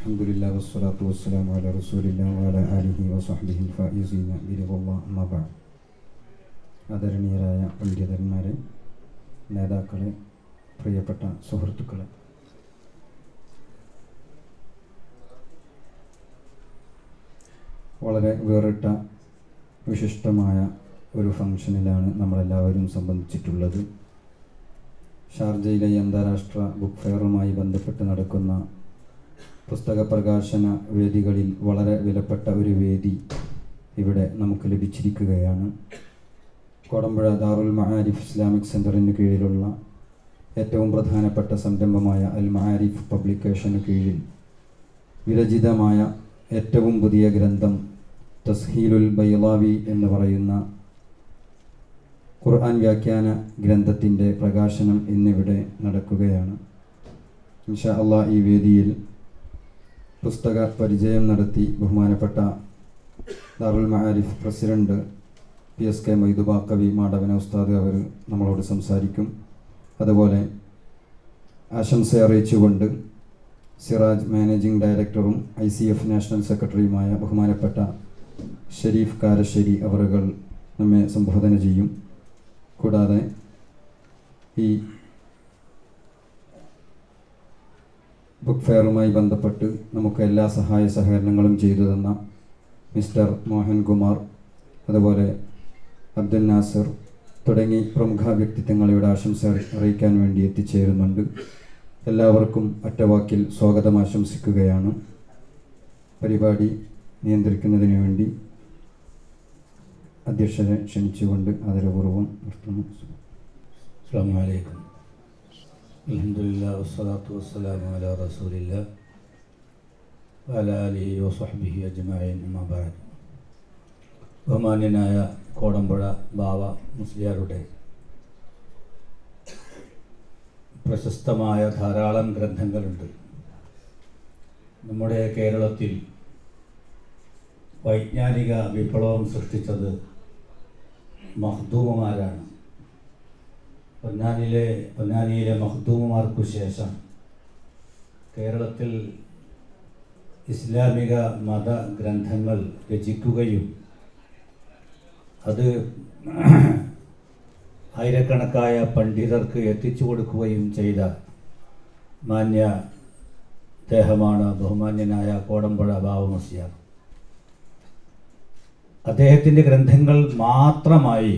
الحمد لله والصلاة والسلام على رسول الله وعلى آله وصحبه الفائزين برضا الله أما بعد ആദരണീയരായ പണ്ഡിതന്മാരെ നേതാക്കളെ പ്രിയപ്പെട്ട സുഹൃത്തുക്കളെ വളരെ വേറിട്ട വിശിഷ്ടമായ ഒരു ഫംഗ്ഷനിലാണ് നമ്മളെല്ലാവരും സംബന്ധിച്ചിട്ടുള്ളത് ഷാർജയിലെ അന്താരാഷ്ട്ര ബുക്ക് ഫെയറുമായി ബന്ധപ്പെട്ട് നടക്കുന്ന പുസ്തക പ്രകാശന വേദികളിൽ വളരെ വിലപ്പെട്ട ഒരു വേദി ഇവിടെ നമുക്ക് ലഭിച്ചിരിക്കുകയാണ് കോടമ്പുഴ ദാറുൽ മഹാരിഫ് ഇസ്ലാമിക് സെൻറ്ററിന് കീഴിലുള്ള ഏറ്റവും പ്രധാനപ്പെട്ട സംരംഭമായ അൽ മഹാരിഫ് പബ്ലിക്കേഷന് കീഴിൽ വിരചിതമായ ഏറ്റവും പുതിയ ഗ്രന്ഥം തസ്ഹീലുൽ ബൈലാവി എന്ന് പറയുന്ന ഖുർആൻ വ്യാഖ്യാന ഗ്രന്ഥത്തിൻ്റെ പ്രകാശനം ഇന്നിവിടെ നടക്കുകയാണ് ഇൻഷാ അള്ളാ ഈ വേദിയിൽ പുസ്തക പരിചയം നടത്തി ബഹുമാനപ്പെട്ട Darul Maharif president P S K Moidubaqavi Madavana ഉസ്താദ് അവർ നമ്മളോട് സംസാരിക്കും അതുപോലെ ആശംസ അറിയിച്ചുകൊണ്ട് സിറാജ് മാനേജിംഗ് ഡയറക്ടറും ഐ സി എഫ് നാഷണൽ സെക്രട്ടറിയുമായ ബഹുമാനപ്പെട്ട ഷെരീഫ് കാരശ്ശേരി അവറുകൾ നമ്മെ സംബോധന ചെയ്യും കൂടാതെ ഈ ബുക്ക് ഫെയറുമായി ബന്ധപ്പെട്ട് നമുക്ക് എല്ലാ സഹായ സഹകരണങ്ങളും ചെയ്തു തന്ന മിസ്റ്റർ മോഹൻകുമാർ അതുപോലെ അബ്ദുൽ നാസർ തുടങ്ങി പ്രമുഖ വ്യക്തിത്വങ്ങളുടെ ആശംസ അറിയിക്കാൻ വേണ്ടി എത്തിച്ചേരുന്നുണ്ട് എല്ലാവർക്കും ഒറ്റവാക്കിൽ സ്വാഗതം ആശംസിക്കുകയാണ് പരിപാടി നിയന്ത്രിക്കുന്നതിന് വേണ്ടി അധ്യക്ഷനെ ക്ഷണിച്ചുകൊണ്ട് ആദരപൂർവ്വം നിർത്തുന്നു السلام عليكم الحمد لله والصلاة والسلام على رسول الله وعلى آله وصحبه أجمعين أما بعد ബഹുമാന്യനായ കോടമ്പുഴ ബാവ മുസ്ലിയാരുടെ പ്രശസ്തമായ ധാരാളം ഗ്രന്ഥങ്ങളുണ്ട് നമ്മുടെ കേരളത്തിൽ വൈജ്ഞാനിക വിപ്ലവം സൃഷ്ടിച്ചത് മഹ്ദൂമമാരാണ് പൊന്നാനിയിലെ പൊന്നാനിയിലെ മഹ്ദൂമുമാർക്കു ശേഷം കേരളത്തിൽ ഇസ്ലാമിക മത ഗ്രന്ഥങ്ങൾ രചിക്കുകയും അത് ആയിരക്കണക്കായ പണ്ഡിതർക്ക് എത്തിച്ചു കൊടുക്കുകയും ചെയ്ത മാന്യ അദ്ദേഹമാണ് ബഹുമാന്യനായ കോടമ്പുഴ ബാബുമസിയാർ അദ്ദേഹത്തിൻ്റെ ഗ്രന്ഥങ്ങൾ മാത്രമായി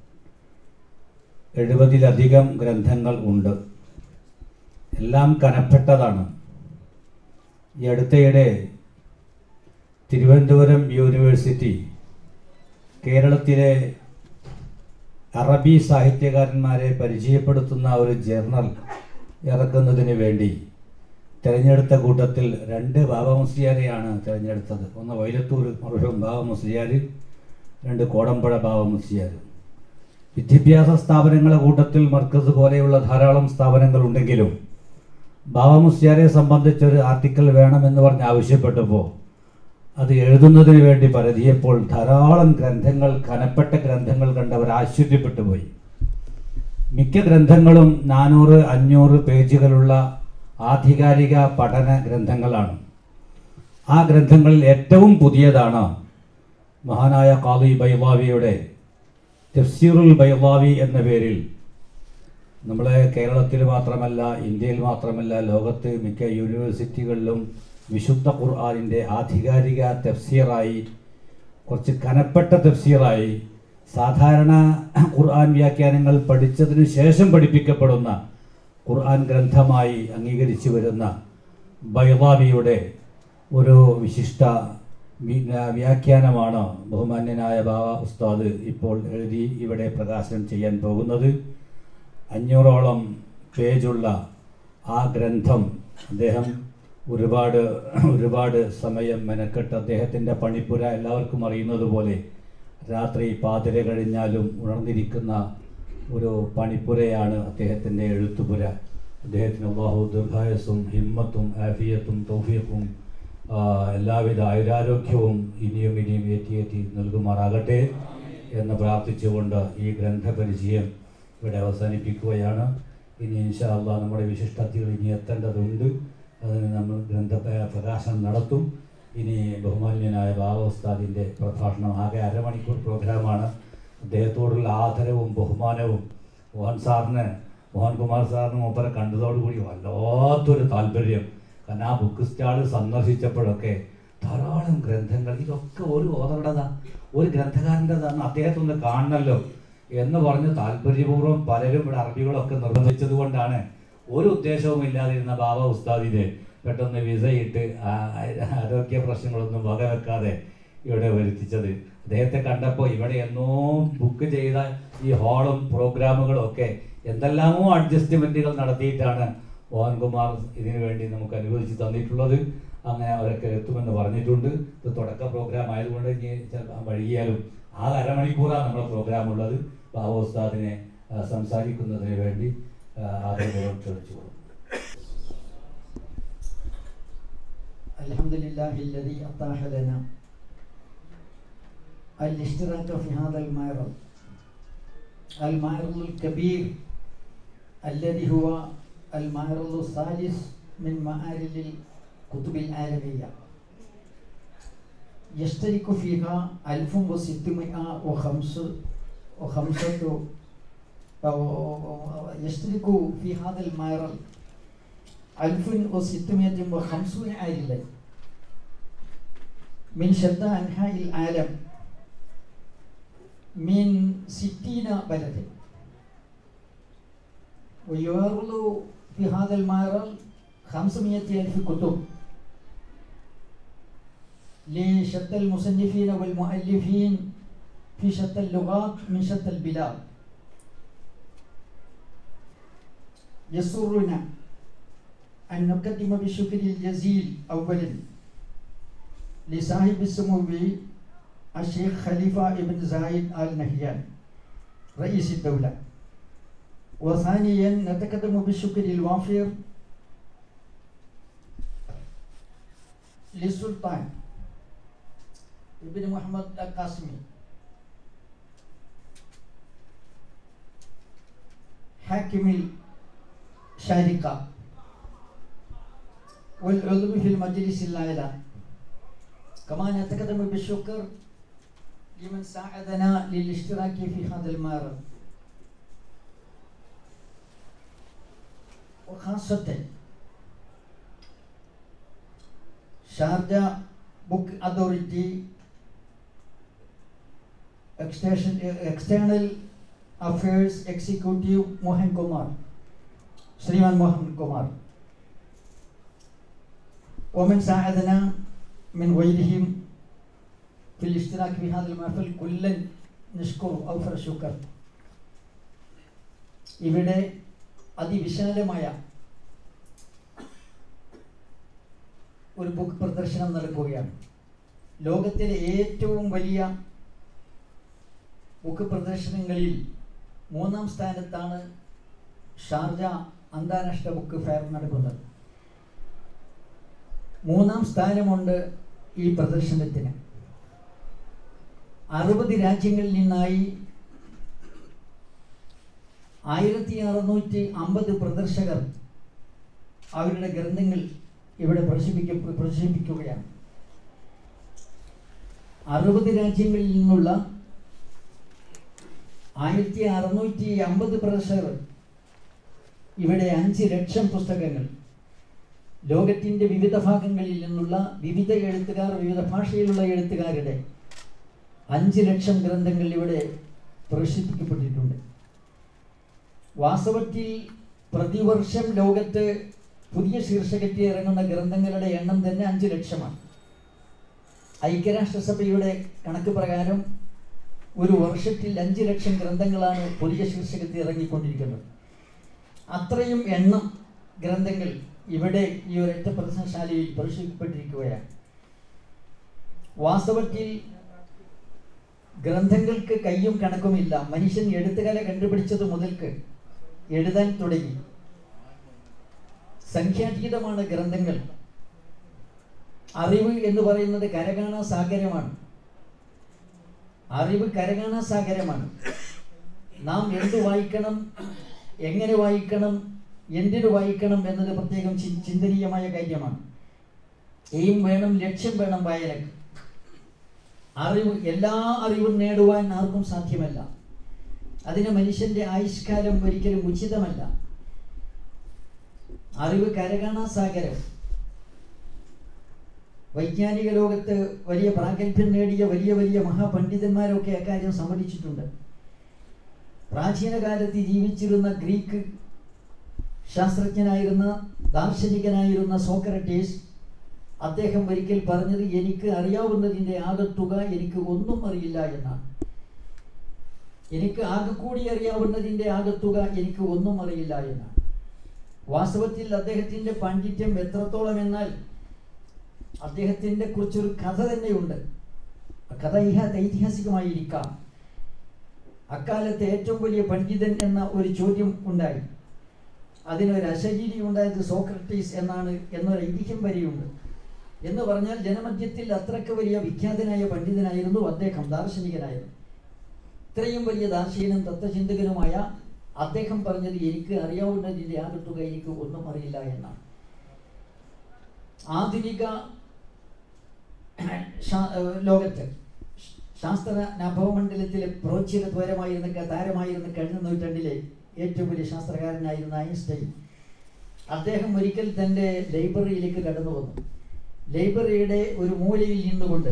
എഴുപതിലധികം ഗ്രന്ഥങ്ങൾ ഉണ്ട് എല്ലാം കനപ്പെട്ടതാണ് ഈ അടുത്തയിടെ തിരുവനന്തപുരം യൂണിവേഴ്സിറ്റി കേരളത്തിലെ അറബി സാഹിത്യകാരന്മാരെ പരിചയപ്പെടുത്തുന്ന ഒരു ജേർണൽ ഇറക്കുന്നതിന് വേണ്ടി തിരഞ്ഞെടുത്ത കൂട്ടത്തിൽ രണ്ട് ബാബ മുസ്ലിയാരെയാണ് തിരഞ്ഞെടുത്തത് ഒന്ന് വൈലത്തൂർ മറുഹും ബാബ മുസ്ലിയാർ രണ്ട് കോടമ്പുഴ ബാബ മുസ്ലിയാർ വിദ്യാഭ്യാസ സ്ഥാപനങ്ങളെ കൂട്ടത്തിൽ മർക്കസ് പോലെയുള്ള ധാരാളം സ്ഥാപനങ്ങൾ ഉണ്ടെങ്കിലും ബാബ മുസ്ലിയാരെ സംബന്ധിച്ചൊരു ആർട്ടിക്കിൾ വേണമെന്ന് പറഞ്ഞ് ആവശ്യപ്പെട്ടപ്പോൾ അത് എഴുതുന്നതിന് വേണ്ടി പരതിയപ്പോൾ ധാരാളം ഗ്രന്ഥങ്ങൾ കനപ്പെട്ട ഗ്രന്ഥങ്ങൾ കണ്ട് അവർ ആശ്ചര്യപ്പെട്ടു പോയി മിക്ക ഗ്രന്ഥങ്ങളും നാനൂറ് അഞ്ഞൂറ് പേജുകളുള്ള ആധികാരിക പഠന ഗ്രന്ഥങ്ങളാണ് ആ ഗ്രന്ഥങ്ങളിൽ ഏറ്റവും പുതിയതാണ് മഹാനായ കാളി ബൈവാവിയുടെ തഫ്സീറുൽ ബൈവാവി എന്ന പേരിൽ നമ്മളെ കേരളത്തിൽ മാത്രമല്ല ഇന്ത്യയിൽ മാത്രമല്ല ലോകത്ത് മിക്ക യൂണിവേഴ്സിറ്റികളിലും വിശുദ്ധ ഖുർആാനിൻ്റെ ആധികാരിക തഫ്സീറായി കുറച്ച് കനപ്പെട്ട തഫ്സീറായി സാധാരണ ഖുർആൻ വ്യാഖ്യാനങ്ങൾ പഠിച്ചതിന് ശേഷം പഠിപ്പിക്കപ്പെടുന്ന ഖുർആൻ ഗ്രന്ഥമായി അംഗീകരിച്ചു വരുന്ന ബൈവാബിയുടെ ഒരു വിശിഷ്ട വ്യാഖ്യാനമാണ് ബഹുമാന്യനായ ബാബ ഉസ്താദ് ഇപ്പോൾ എഴുതി ഇവിടെ പ്രകാശനം ചെയ്യാൻ പോകുന്നത് അഞ്ഞൂറോളം പേജുള്ള ആ ഗ്രന്ഥം അദ്ദേഹം ഒരുപാട് ഒരുപാട് സമയം മെനക്കെട്ട് അദ്ദേഹത്തിൻ്റെ പണിപ്പുര എല്ലാവർക്കും അറിയുന്നത് പോലെ രാത്രി പാതിര കഴിഞ്ഞാലും ഉണർന്നിരിക്കുന്ന ഒരു പണിപ്പുരയാണ് അദ്ദേഹത്തിൻ്റെ എഴുത്തുപുര അദ്ദേഹത്തിന് അള്ളാഹു ദീർഘായസും ഹിമ്മത്തും ആഫിയത്തും തൗഫീഖും എല്ലാവിധ ആയുരാരോഗ്യവും ഇനിയും ഇനിയും ഏറ്റിയേറ്റി നൽകുമാറാകട്ടെ എന്ന് പ്രാർത്ഥിച്ചുകൊണ്ട് ഈ ഗ്രന്ഥപരിചയം ഇവിടെ അവസാനിപ്പിക്കുകയാണ് ഇനി ഇൻഷാ അള്ളാഹ് നമ്മുടെ വിശിഷ്ടാർത്ഥികൾ ഇനി എത്തേണ്ടതുണ്ട് അതിന് നമ്മൾ ഗ്രന്ഥ പ്ര- പ്രകാശനം നടത്തും ഇനി ബഹുമാന്യനായ ബാബ ഉസ്താദിൻ്റെ പ്രഭാഷണം ആകെ അരമണിക്കൂർ പ്രോഗ്രാമാണ് അദ്ദേഹത്തോടുള്ള ആദരവും ബഹുമാനവും മോഹൻ സാറിന് മോഹൻകുമാർ സാറിന് മൂപ്പരെ കണ്ടതോടുകൂടി വല്ലാത്തൊരു താല്പര്യം കാരണം ആ ബുക്ക് സ്റ്റാൾ സന്ദർശിച്ചപ്പോഴൊക്കെ ധാരാളം ഗ്രന്ഥങ്ങൾ ഇതൊക്കെ ഒരു ഓതറുടേതാ ഒരു ഗ്രന്ഥകാരൻ്റെതാണ് അദ്ദേഹത്തെ ഒന്ന് കാണണമല്ലോ എന്ന് പറഞ്ഞ് താല്പര്യപൂർവ്വം പലരും ഇവിടെ അറബികളൊക്കെ നിർബന്ധിച്ചത് കൊണ്ടാണ് ഒരു ഉദ്ദേശവും ഇല്ലാതിരുന്ന ബാബ ഉസ്താദിന് പെട്ടെന്ന് വിസയിട്ട് ആ- ആ- ആരോഗ്യ പ്രശ്നങ്ങളൊന്നും വകവെക്കാതെ ഇവിടെ വരുത്തിച്ചത് അദ്ദേഹത്തെ കണ്ടപ്പോൾ ഇവിടെ എന്നോ ബുക്ക് ചെയ്ത ഈ ഹാളും പ്രോഗ്രാമുകളും ഒക്കെ എന്തെല്ലാമോ അഡ്ജസ്റ്റ്മെൻറ്റുകൾ നടത്തിയിട്ടാണ് മോഹൻകുമാർ ഇതിനു വേണ്ടി നമുക്ക് അനുവദിച്ച് തന്നിട്ടുള്ളത് അങ്ങനെ അവരൊക്കെ എത്തുമെന്ന് പറഞ്ഞിട്ടുണ്ട് ഇത് തുടക്ക പ്രോഗ്രാം ആയതുകൊണ്ട് ഇനി ചിലപ്പോൾ വൈകിയാലും ആ അരമണിക്കൂറാണ് നമ്മുടെ പ്രോഗ്രാം ഉള്ളത് ബാബ ഉസ്താദിനെ ആ, സംസാരിക്കുന്നതിന് വേണ്ടി ആ, ആദരപൂർവ്വം ക്ഷണിച്ചു കൊടുക്കും الحمد لله الذي أتاح لنا الاشتراك في هذا المعرض المعرض الكبير الذي هو المعرض الثالث من معارض الكتب العالمية يشترك فيها 1605 وخمسة يشترك في هذا المعرض 1650 عائلة من شتى أنحاء العالم من 60 بلدا ويعرض في هذا المعرض 500 ألف كتب لشتى المصنفين والمؤلفين في شتى اللغات من شتى البلاد يسرنا أن نقدم بالشكر الجزيل أولا لصاحب السمو الشيخ خليفة ابن زايد آل نهيان رئيس الدولة وثانيا نتقدم بالشكر الوافر للسلطان ابن محمد القاسمي حاكم الشارقة والعضو في المجلس الأعلى كما نتقدم بالشكر لمن ساعدنا للاشتراك في هذا المعرض وخاصة شارجة بوك أثوريتي External Affairs Executive Mohan Kumar श्रीमान मोहन कुमार ومن ساعدنا من غيرهم في الاشتراك في هذا المحفل كلا نشكر أوفر الشكر ഇവിടെ അതിവിശാലമായ ഒരു ബുക്ക് പ്രദർശനം നടക്കുകയാണ് ലോകത്തിലെ ഏറ്റവും വലിയ ബുക്ക് പ്രദർശനങ്ങളിൽ മൂന്നാം സ്ഥാനത്താണ് ഷാർജ അന്താരാഷ്ട്ര ബുക്ക് ഫെയർ നടക്കുന്നത് മൂന്നാം സ്ഥാനമുണ്ട് ഈ പ്രദർശനത്തിന് അറുപത് രാജ്യങ്ങളിൽ നിന്നായി ആയിരത്തി അറുന്നൂറ്റി അമ്പത് പ്രദർശകർ അവരുടെ ഗ്രന്ഥങ്ങൾ ഇവിടെ പ്രദർശിപ്പിക്ക പ്രദർശിപ്പിക്കുകയാണ് അറുപത് രാജ്യങ്ങളിൽ നിന്നുള്ള ആയിരത്തി അറുന്നൂറ്റി അമ്പത് പ്രദർശകർ ഇവിടെ അഞ്ച് ലക്ഷം പുസ്തകങ്ങൾ ലോകത്തിൻ്റെ വിവിധ ഭാഗങ്ങളിൽ നിന്നുള്ള വിവിധ എഴുത്തുകാർ വിവിധ ഭാഷയിലുള്ള എഴുത്തുകാരുടെ അഞ്ച് ലക്ഷം ഗ്രന്ഥങ്ങൾ ഇവിടെ പ്രദർശിപ്പിക്കപ്പെട്ടിട്ടുണ്ട് വാസ്തവത്തിൽ പ്രതിവർഷം ലോകത്ത് പുതിയ ശീർഷകത്തിൽ ഇറങ്ങുന്ന ഗ്രന്ഥങ്ങളുടെ എണ്ണം തന്നെ അഞ്ച് ലക്ഷമാണ് ഐക്യരാഷ്ട്രസഭയുടെ കണക്ക് പ്രകാരം ഒരു വർഷത്തിൽ അഞ്ച് ലക്ഷം ഗ്രന്ഥങ്ങളാണ് പുതിയ ശീർഷകത്തിൽ ഇറങ്ങിക്കൊണ്ടിരിക്കുന്നത് അത്രയും എണ്ണം ഗ്രന്ഥങ്ങൾ ഇവിടെ ഈ ഒരൊറ്റ പ്രദർശനശാലയിൽ പ്രദർശിക്കപ്പെട്ടിരിക്കുകയാണ് വാസ്തവത്തിൽ ഗ്രന്ഥങ്ങൾക്ക് കയ്യും കണക്കുമില്ല മനുഷ്യൻ എഴുത്തുകല കണ്ടുപിടിച്ചത് മുതൽക്ക് എഴുതാൻ തുടങ്ങി സംഖ്യാതീതമാണ് ഗ്രന്ഥങ്ങൾ അറിവ് എന്ന് പറയുന്നത് കരകാണാ സാഗരമാണ് അറിവ് കരകാണാ സാഗരമാണ് നാം എന്ത് വായിക്കണം എങ്ങനെ വായിക്കണം എന്തിനു വായിക്കണം എന്നത് പ്രത്യേകം ചി- ചിന്തനീയമായ കാര്യമാണ് എയിം വേണം ലക്ഷ്യം വേണം വായനക്ക് അറിവ് എല്ലാ അറിവും നേടുവാൻ ആർക്കും സാധ്യമല്ല അതിന് മനുഷ്യന്റെ ആയുഷ്കാലം ഒരിക്കലും ഉചിതമല്ല അറിവ് കരകാണാ സാഗരം വൈജ്ഞാനിക ലോകത്ത് വലിയ പ്രാഗൽഭ്യം നേടിയ വലിയ വലിയ മഹാപണ്ഡിതന്മാരൊക്കെ അക്കാര്യം സമ്മതിച്ചിട്ടുണ്ട് പ്രാചീന കാലത്ത് ജീവിച്ചിരുന്ന ഗ്രീക്ക് ശാസ്ത്രജ്ഞനായിരുന്ന ദാർശനികനായിരുന്ന സോക്രട്ടീസ് അദ്ദേഹം ഒരിക്കൽ പറഞ്ഞത് എനിക്ക് അറിയാവുന്നതിൻ്റെ ആകത്തുക എനിക്ക് ഒന്നും അറിയില്ല എന്നാണ് എനിക്ക് ആകെ കൂടി അറിയാവുന്നതിൻ്റെ ആകത്തുക എനിക്ക് ഒന്നും അറിയില്ല എന്നാണ് വാസ്തവത്തിൽ അദ്ദേഹത്തിൻ്റെ പാണ്ഡിത്യം എത്രത്തോളം എന്നാൽ അദ്ദേഹത്തിൻ്റെ കുറിച്ചൊരു കഥ തന്നെയുണ്ട് ആ കഥ ഇഹ ഐതിഹാസികമായിരിക്കാം അക്കാലത്തെ ഏറ്റവും വലിയ പണ്ഡിതൻ എന്ന ഒരു ചോദ്യം ഉണ്ടായി അതിനൊരു അശരീരി ഉണ്ടായത് സോക്രട്ടീസ് എന്നാണ് എന്നൊരു ഐതിഹ്യം വരെയുണ്ട് എന്ന് പറഞ്ഞാൽ ജനമധ്യത്തിൽ അത്രയ്ക്ക് വലിയ വിഖ്യാതനായ പണ്ഡിതനായിരുന്നു അദ്ദേഹം ദാർശനികനായിരുന്നു ഇത്രയും വലിയ ദാർശനികനും തത്വചിന്തകനുമായ അദ്ദേഹം പറഞ്ഞത് എനിക്ക് അറിയാവുന്നതിൻ്റെ ആകത്തുക എനിക്ക് ഒന്നും അറിയില്ല എന്നാണ് ആധുനിക ശാ- ഏഹ് ലോകത്ത് ശാസ്ത്ര നഭവമണ്ഡലത്തിലെ പ്രോച്ചിര ത്വരമായിരുന്ന താരമായിരുന്ന കഴിഞ്ഞ നൂറ്റാണ്ടിലെ ഏറ്റവും വലിയ ശാസ്ത്രകാരനായിരുന്ന ഐൻസ്റ്റൈൻ അദ്ദേഹം ഒരിക്കൽ തൻ്റെ ലൈബ്രറിയിലേക്ക് കടന്നു വന്നു ലൈബ്രറിയുടെ ഒരു മൂലയിൽ നിന്നുകൊണ്ട്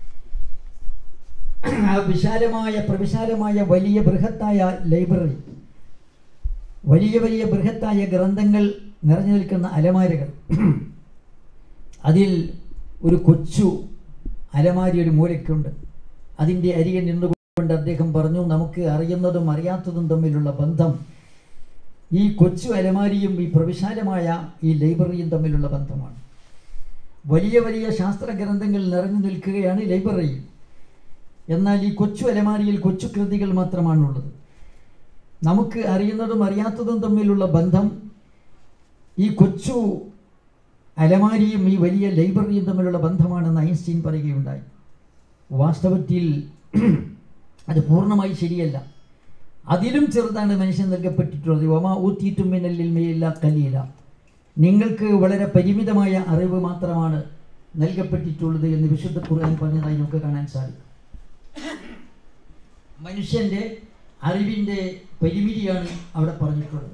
ആ വിശാലമായ പ്രവിശാലമായ വലിയ ബൃഹത്തായ ലൈബ്രറി വലിയ വലിയ ബൃഹത്തായ ഗ്രന്ഥങ്ങൾ നിറഞ്ഞു നിൽക്കുന്ന അലമാരകൾ അതിൽ ഒരു കൊച്ചു അലമാരി ഒരു മൂലയ്ക്കുണ്ട് അതിൻ്റെ അരികെ നിന്നുകൊണ്ട് അദ്ദേഹം പറഞ്ഞു നമുക്ക് അറിയുന്നതും അറിയാത്തതും തമ്മിലുള്ള ബന്ധം ഈ കൊച്ചു അലമാരിയും ഈ പ്രവിശാലമായ ഈ ലൈബ്രറിയും തമ്മിലുള്ള ബന്ധമാണ് വലിയ വലിയ ശാസ്ത്ര ഗ്രന്ഥങ്ങൾ നിറഞ്ഞു നിൽക്കുകയാണ് ലൈബ്രറിയിൽ എന്നാൽ ഈ കൊച്ചു അലമാരിയിൽ കൊച്ചു കൃതികൾ മാത്രമാണുള്ളത് നമുക്ക് അറിയുന്നതും അറിയാത്തതും തമ്മിലുള്ള ബന്ധം ഈ കൊച്ചു അലമാരിയും ഈ വലിയ ലൈബ്രറിയും തമ്മിലുള്ള ബന്ധമാണെന്ന് ഐൻസ്റ്റീൻ പറയുകയുണ്ടായി വാസ്തവത്തിൽ അത് പൂർണ്ണമായി ശരിയല്ല അതിലും ചെറുതാണ് മനുഷ്യൻ നൽകപ്പെട്ടിട്ടുള്ളത് ഒമാ ഊത്തിയിട്ടും മിന്നലിൽ മേയില്ല കലിയില്ല നിങ്ങൾക്ക് വളരെ പരിമിതമായ അറിവ് മാത്രമാണ് നൽകപ്പെട്ടിട്ടുള്ളത് എന്ന് വിശുദ്ധ ഖുർആൻ പറഞ്ഞതായി നമുക്ക് കാണാൻ സാധിക്കും മനുഷ്യന്റെ അറിവിൻ്റെ പരിമിതിയാണ് അവിടെ പറഞ്ഞിട്ടുള്ളത്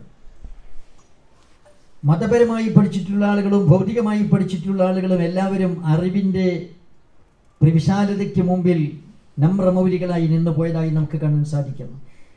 മതപരമായി പഠിച്ചിട്ടുള്ള ആളുകളും ഭൗതികമായി പഠിച്ചിട്ടുള്ള ആളുകളും എല്ലാവരും അറിവിൻ്റെ വിശാലതയ്ക്ക് മുമ്പിൽ നമ്രമൗലികളായി നിന്നു പോയതായി നമുക്ക് കാണാൻ സാധിക്കുന്നു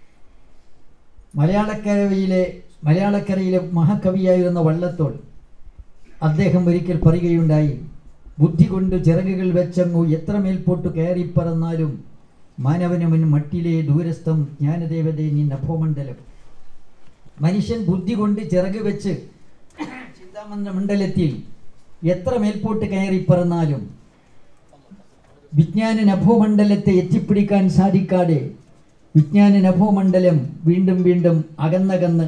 മലയാളക്കരയിലെ മലയാളക്കരയിലെ മഹാകവിയായിരുന്ന വള്ളത്തോൾ അദ്ദേഹം ഒരിക്കൽ പറയുകയുണ്ടായി ബുദ്ധി കൊണ്ട് ചിറകുകൾ വെച്ചങ്ങു എത്ര മേൽപോട്ട് കയറിപ്പറന്നാലും മാനവനവൻ മട്ടിലെ ദൂരസ്ഥം ജ്ഞാനദേവതേ നീ നഭോമണ്ഡലം മനുഷ്യൻ ബുദ്ധി കൊണ്ട് ചിറക് വെച്ച് ചിന്താമന്ദ മണ്ഡലത്തിൽ എത്ര മേൽപോട്ട് കയറിപ്പറന്നാലും വിജ്ഞാന നഭോമണ്ഡലത്തെ എത്തിപ്പിടിക്കാൻ സാധിക്കാതെ വിജ്ഞാന നഭോമണ്ഡലം വീണ്ടും വീണ്ടും അകന്നകന്ന്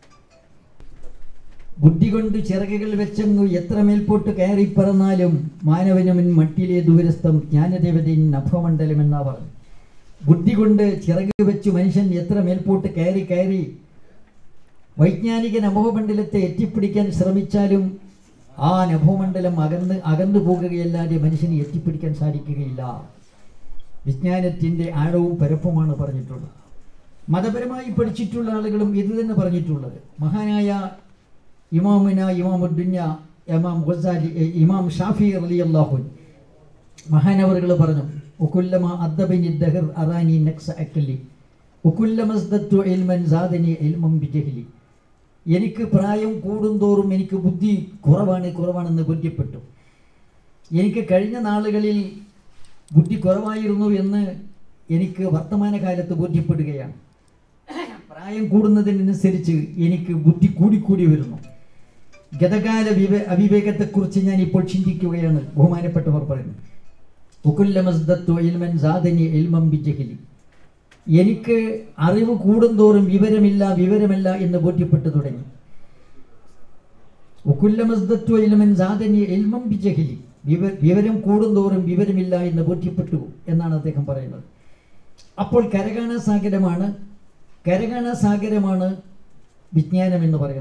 ബുദ്ധി കൊണ്ട് ചിറകുകൾ വെച്ചങ്ങു എത്ര മേൽപോട്ട് കയറിപ്പറന്നാലും മാനവനവൻ മട്ടിലെ ദൂരസ്ഥം ജ്ഞാനദേവതയിൻ നഭോമണ്ഡലം എന്നാ പറഞ്ഞു ബുദ്ധി കൊണ്ട് ചിറക് വെച്ചു മനുഷ്യൻ എത്ര മേൽപോട്ട് കയറി കയറി വൈജ്ഞാനിക നഭോമണ്ഡലത്തെ എത്തിപ്പിടിക്കാൻ ശ്രമിച്ചാലും ആ നഭോമണ്ഡലം അകന്ന് അകന്നു പോകുകയല്ലാതെ മനുഷ്യന് എത്തിപ്പിടിക്കാൻ സാധിക്കുകയില്ല വിജ്ഞാനത്തിൻ്റെ ആഴവും പരപ്പുമാണ് പറഞ്ഞിട്ടുള്ളത് മതപരമായി പഠിച്ചിട്ടുള്ള ആളുകളും ഇത് തന്നെ പറഞ്ഞിട്ടുള്ളത് മഹാനായ ഇമാമിന ഇമാമുദ്ദുന്യ ഇമാം ഗസാലി എ, ഇമാം ഷാഫി അലി അള്ളാഹുൻ മഹാനവറുകൾ പറഞ്ഞു ഉക്കുല്ലമ അദ്ദബിനി ദഹർ അറാനി നക്സ അക്കലി ഉക്കുല്ലമസ്ദത്തു ഇൽമൻ സാദനി ഇൽമം ബിജഹലി എനിക്ക് പ്രായം കൂടുന്തോറും എനിക്ക് ബുദ്ധി കുറവാണ് കുറവാണെന്ന് ബോധ്യപ്പെട്ടു എനിക്ക് കഴിഞ്ഞ നാളുകളിൽ ബുദ്ധി കുറവായിരുന്നു എന്ന് എനിക്ക് വർത്തമാനകാലത്ത് ബോധ്യപ്പെടുകയാണ് പ്രായം കൂടുന്നതിനനുസരിച്ച് എനിക്ക് ബുദ്ധി കൂടിക്കൂടി വരുന്നു ഗതകാല വിവേ അവിവേകത്തെക്കുറിച്ച് ഞാൻ ഇപ്പോൾ ചിന്തിക്കുകയാണ് ബഹുമാനപ്പെട്ടവർ പറയുന്നു ഉക്കുല്ലമസ്ദത്തു ഇൽമൻ സാദനി ഇൽമം ബിജഹലി എനിക്ക് അറിവ് കൂടുന്തോറും വിവരമില്ല വിവരമല്ല എന്ന് ബോധ്യപ്പെട്ടു തുടങ്ങി ഉക്കുല്ലമസ്ദത്തു ഇൽമൻ സാദനി ഇൽമം ബിജഹലി വിവ വിവരം കൂടുന്തോറും വിവരമില്ല എന്ന് ബോധ്യപ്പെട്ടു എന്നാണ് അദ്ദേഹം പറയുന്നത് അപ്പോൾ കരകാണ സാഗരമാണ് കരകാണ സാഗരമാണ് വിജ്ഞാനം എന്ന് പറയുന്നത്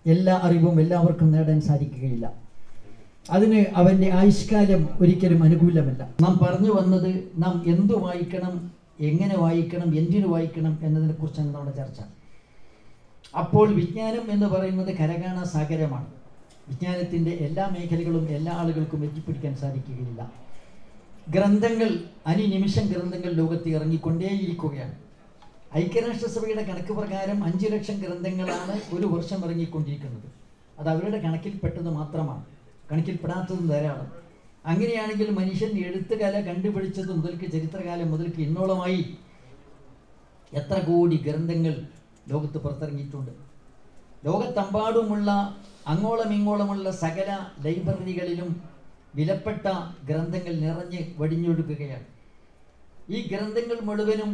എല്ലാ അറിവും എല്ലാവർക്കും നേടാൻ സാധിക്കുകയില്ല അതിന് അവൻ്റെ ആയുഷ്കാലം ഒരിക്കലും അനുകൂലമല്ല നാം പറഞ്ഞു വന്നത് നാം എന്തു വായിക്കണം എങ്ങനെ വായിക്കണം എന്തിനു വായിക്കണം എന്നതിനെക്കുറിച്ചാണ് നമ്മുടെ ചർച്ച അപ്പോൾ വിജ്ഞാനം എന്ന് പറയുന്നത് കരകാണ സാഗരമാണ് വിജ്ഞാനത്തിൻ്റെ എല്ലാ മേഖലകളും എല്ലാ ആളുകൾക്കും എത്തിപ്പിടിക്കാൻ സാധിക്കുകയില്ല ഗ്രന്ഥങ്ങൾ അനിനിമിഷം ഗ്രന്ഥങ്ങൾ ലോകത്ത് ഇറങ്ങിക്കൊണ്ടേയിരിക്കുകയാണ് ഐക്യരാഷ്ട്രസഭയുടെ കണക്ക് പ്രകാരം അഞ്ച് ലക്ഷം ഗ്രന്ഥങ്ങളാണ് ഒരു വർഷം ഇറങ്ങിക്കൊണ്ടിരിക്കുന്നത് അത് അവരുടെ കണക്കിൽപ്പെട്ടത് മാത്രമാണ് കണക്കിൽപ്പെടാത്തതും ധാരാളം അങ്ങനെയാണെങ്കിൽ മനുഷ്യൻ എഴുത്തുകല കണ്ടുപിടിച്ചത് മുതൽക്ക് ചരിത്രകാലം മുതൽക്ക് ഇന്നോളമായി എത്ര കോടി ഗ്രന്ഥങ്ങൾ ലോകത്ത് പുറത്തിറങ്ങിയിട്ടുണ്ട് ലോകത്തെമ്പാടുമുള്ള അങ്ങോളം ഇങ്ങോളമുള്ള സകല ലൈബ്രറികളിലും വിലപ്പെട്ട ഗ്രന്ഥങ്ങൾ നിറഞ്ഞ് വടിഞ്ഞൊഴുകുകയാണ് ഈ ഗ്രന്ഥങ്ങൾ മുഴുവനും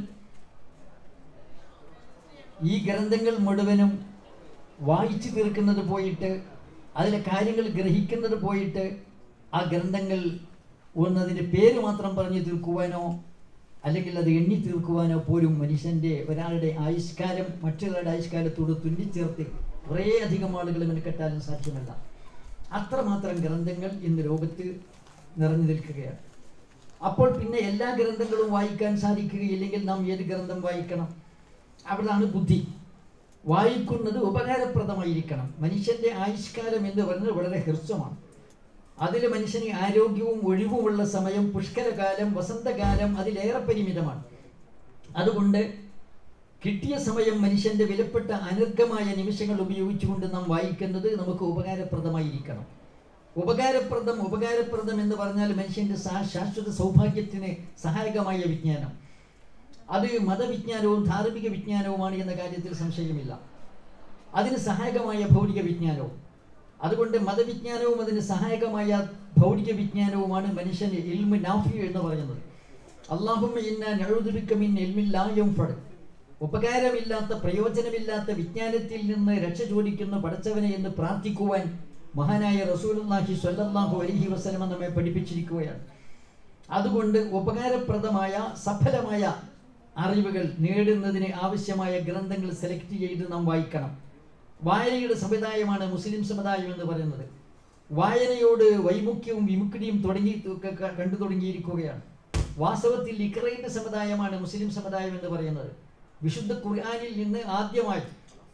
ഈ ഗ്രന്ഥങ്ങൾ മുഴുവനും വായിച്ചു തീർക്കുന്നത് പോയിട്ട് അതിലെ കാര്യങ്ങൾ ഗ്രഹിക്കുന്നത് പോയിട്ട് ആ ഗ്രന്ഥങ്ങൾ ഒന്നതിൻ്റെ പേര് മാത്രം പറഞ്ഞു തീർക്കുവാനോ അല്ലെങ്കിൽ അത് എണ്ണി തീർക്കുവാനോ പോലും മനുഷ്യൻ്റെ ഒരാളുടെ ആയുഷ്കാലം മറ്റൊരാളുടെ ആയുഷ്കാലത്തോട് തുന്നിച്ചേർത്ത് കുറേ അധികം ആളുകൾ മെനക്കെട്ടാലും സാധ്യമല്ല അത്രമാത്രം ഗ്രന്ഥങ്ങൾ ഇന്ന് ലോകത്ത് നിറഞ്ഞു നിൽക്കുകയാണ് അപ്പോൾ പിന്നെ എല്ലാ ഗ്രന്ഥങ്ങളും വായിക്കാൻ സാധിക്കുകയില്ലെങ്കിൽ നാം ഏത് ഗ്രന്ഥം വായിക്കണം അവിടാണ് ബുദ്ധി വായിക്കുന്നത് ഉപകാരപ്രദമായിരിക്കണം മനുഷ്യന്റെ ആയുഷ്കാലം എന്ന് പറയുന്നത് വളരെ ഹ്രസ്വമാണ് അതിൽ മനുഷ്യന് ആരോഗ്യവും ഒഴിവുമുള്ള സമയം പുഷ്കരകാലം വസന്തകാലം അതിലേറെ പരിമിതമാണ് അതുകൊണ്ട് കിട്ടിയ സമയം മനുഷ്യന്റെ വിലപ്പെട്ട അനർഘമായ നിമിഷങ്ങൾ ഉപയോഗിച്ചുകൊണ്ട് നാം വായിക്കുന്നത് നമുക്ക് ഉപകാരപ്രദമായിരിക്കണം ഉപകാരപ്രദം ഉപകാരപ്രദം എന്ന് പറഞ്ഞാൽ മനുഷ്യന്റെ സാ- ശാശ്വത സൗഭാഗ്യത്തിന് സഹായകമായ വിജ്ഞാനം അത് മതവിജ്ഞാനവും ധാർമ്മിക വിജ്ഞാനവുമാണ് എന്ന കാര്യത്തിൽ സംശയമില്ല അതിന് സഹായകമായ ഭൗതിക വിജ്ഞാനവും അതുകൊണ്ട് മതവിജ്ഞാനവും അതിന് സഹായകമായ ഭൗതിക വിജ്ഞാനവുമാണ് മനുഷ്യന് ഇൽമു നാഫി എന്ന് പറയുന്നത് അള്ളാഹുമ്മ ഇന്ന നഴുതുബിക്കമിൻ എൽമില്ലായും ഫട് ഉപകാരമില്ലാത്ത പ്രയോജനമില്ലാത്ത വിജ്ഞാനത്തിൽ നിന്ന് രക്ഷ ചോദിക്കുന്ന പടച്ചവനെ എന്ന് പ്രാർത്ഥിക്കുവാൻ മഹാനായ റസൂലുള്ളാഹി സ്വല്ലല്ലാഹു അലൈഹി വസല്ലമ നമ്മെ പഠിപ്പിച്ചിരിക്കുകയാണ് അതുകൊണ്ട് ഉപകാരപ്രദമായ സഫലമായ അറിവുകൾ നേടുന്നതിന് ആവശ്യമായ ഗ്രന്ഥങ്ങൾ സെലക്ട് ചെയ്ത് നാം വായിക്കണം വായനയുടെ സമുദായമാണ് മുസ്ലിം സമുദായം എന്ന് പറയുന്നത് വായനയോട് വൈമുഖ്യവും വിമുക്തിയും തുടങ്ങി ക- ക- കണ്ടു തുടങ്ങിയിരിക്കുകയാണ് വാസ്തവത്തിൽ ഇക്രൈന്റെ സമുദായമാണ് മുസ്ലിം സമുദായം എന്ന് പറയുന്നത് വിശുദ്ധ ഖുർആാനിൽ നിന്ന് ആദ്യമായി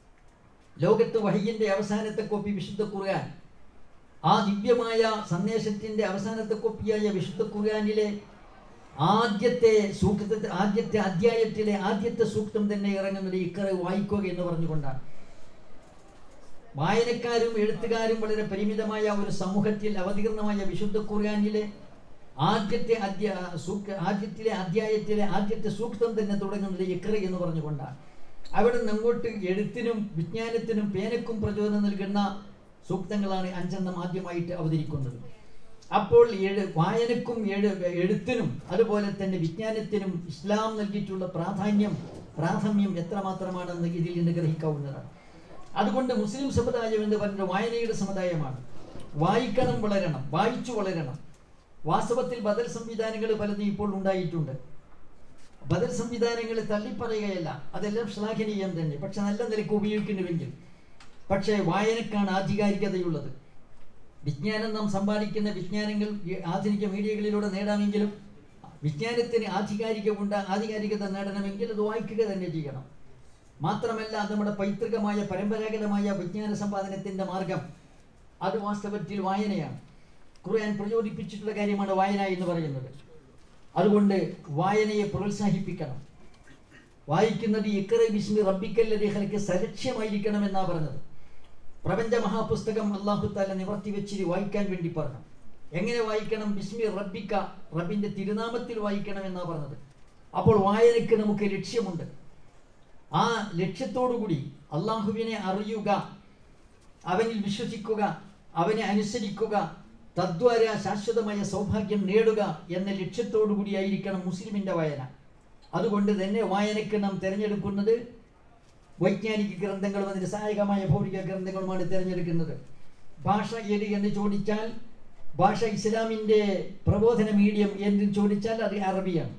ലോകത്ത് വഹയ്യന്റെ അവസാനത്തെ കോപ്പി വിശുദ്ധ ഖുർആൻ ആ ദിവ്യമായ സന്ദേശത്തിന്റെ അവസാനത്തെ കോപ്പിയായ വിശുദ്ധ ഖുർആനിലെ ആദ്യത്തെ സൂക്ത ആദ്യത്തെ അധ്യായത്തിലെ ആദ്യത്തെ സൂക്തം തന്നെ ഇറങ്ങുന്നത് ഇക്കറ വായിക്കുക എന്ന് പറഞ്ഞുകൊണ്ടാണ് വായനക്കാരും എഴുത്തുകാരും വളരെ പരിമിതമായ ഒരു സമൂഹത്തിൽ അവതീർണമായ വിശുദ്ധ ഖുർആനിലെ ആദ്യത്തെ അധ്യാ സൂക്ത ആദ്യത്തിലെ അധ്യായത്തിലെ ആദ്യത്തെ സൂക്തം തന്നെ തുടങ്ങുന്നത് ഇക്കറ എന്ന് പറഞ്ഞുകൊണ്ടാണ് അവിടെ നിന്ന് അങ്ങോട്ട് എഴുത്തിനും വിജ്ഞാനത്തിനും പേനക്കും പ്രചോദനം നൽകുന്ന സൂക്തങ്ങളാണ് അഞ്ചെണ്ണം ആദ്യമായിട്ട് അവതരിക്കുന്നത് അപ്പോൾ എഴു വായനക്കും എഴു എഴുത്തിനും അതുപോലെ തന്നെ വിജ്ഞാനത്തിനും ഇസ്ലാം നൽകിയിട്ടുള്ള പ്രാധാന്യം പ്രാഥമ്യം എത്രമാത്രമാണെന്ന് ഇതിൽ നിന്ന് ഗ്രഹിക്കാവുന്നതാണ് അതുകൊണ്ട് മുസ്ലിം സമുദായം എന്ന് പറയുന്നത് വായനയുടെ സമുദായമാണ് വായിക്കണം വളരണം വായിച്ചു വളരണം വാസ്തവത്തിൽ ബദൽ സംവിധാനങ്ങൾ പലതും ഇപ്പോൾ ഉണ്ടായിട്ടുണ്ട് ബദൽ സംവിധാനങ്ങളെ തള്ളിപ്പറയുകയല്ല അതെല്ലാം ശ്ലാഘനീയം തന്നെ പക്ഷെ നല്ല നിലക്ക് ഉപയോഗിക്കുന്നുവെങ്കിൽ പക്ഷേ വായനക്കാണ് ആധികാരികതയുള്ളത് വിജ്ഞാനം നാം സമ്പാദിക്കുന്ന വിജ്ഞാനങ്ങൾ ഈ ആധുനിക മീഡിയകളിലൂടെ നേടാമെങ്കിലും വിജ്ഞാനത്തിന് ആധികാരികമുണ്ട് ആധികാരികത നേടണമെങ്കിൽ അത് വായിക്കുക തന്നെ ചെയ്യണം മാത്രമല്ല അത് നമ്മുടെ പൈതൃകമായ പരമ്പരാഗതമായ വിജ്ഞാന സമ്പാദനത്തിന്റെ മാർഗം അത് വാസ്തവത്തിൽ വായനയാണ് ഖുർആൻ പ്രചോദിപ്പിച്ചിട്ടുള്ള കാര്യമാണ് വായന എന്ന് പറയുന്നത് അതുകൊണ്ട് വായനയെ പ്രോത്സാഹിപ്പിക്കണം വായിക്കുന്നത് ഇക്കറ ബിസ്മി റബ്ബിക്കല്ലതി ഖലക്ക് സലക്ഷ്യമായിരിക്കണം എന്നാ പറഞ്ഞത് പ്രപഞ്ച മഹാപുസ്തകം അള്ളാഹു താല നിവർത്തി വെച്ചിരി വായിക്കാൻ വേണ്ടി പറഞ്ഞു എങ്ങനെ വായിക്കണം ബിസ്മി റബ്ബിക്ക റബ്ബിന്റെ തിരുനാമത്തിൽ വായിക്കണം എന്നാ പറഞ്ഞത് അപ്പോൾ വായനയ്ക്ക് നമുക്ക് ലക്ഷ്യമുണ്ട് ആ ലക്ഷ്യത്തോടുകൂടി അള്ളാഹുവിനെ അറിയുക അവനിൽ വിശ്വസിക്കുക അവനെ അനുസരിക്കുക തദ്വാര ശാശ്വതമായ സൗഭാഗ്യം നേടുക എന്ന ലക്ഷ്യത്തോടു കൂടിയായിരിക്കണം മുസ്ലിമിന്റെ വായന അതുകൊണ്ട് തന്നെ വായനയ്ക്ക് നാം തിരഞ്ഞെടുക്കുന്നത് വൈജ്ഞാനിക ഗ്രന്ഥങ്ങളും അതിന് സഹായകമായ ഭൗതിക ഗ്രന്ഥങ്ങളുമാണ് തിരഞ്ഞെടുക്കുന്നത് ഭാഷ ഏത് എന്ന് ചോദിച്ചാൽ ഭാഷ ഇസ്ലാമിൻ്റെ പ്രബോധന മീഡിയം എന്ന് ചോദിച്ചാൽ അത് അറബിയാണ്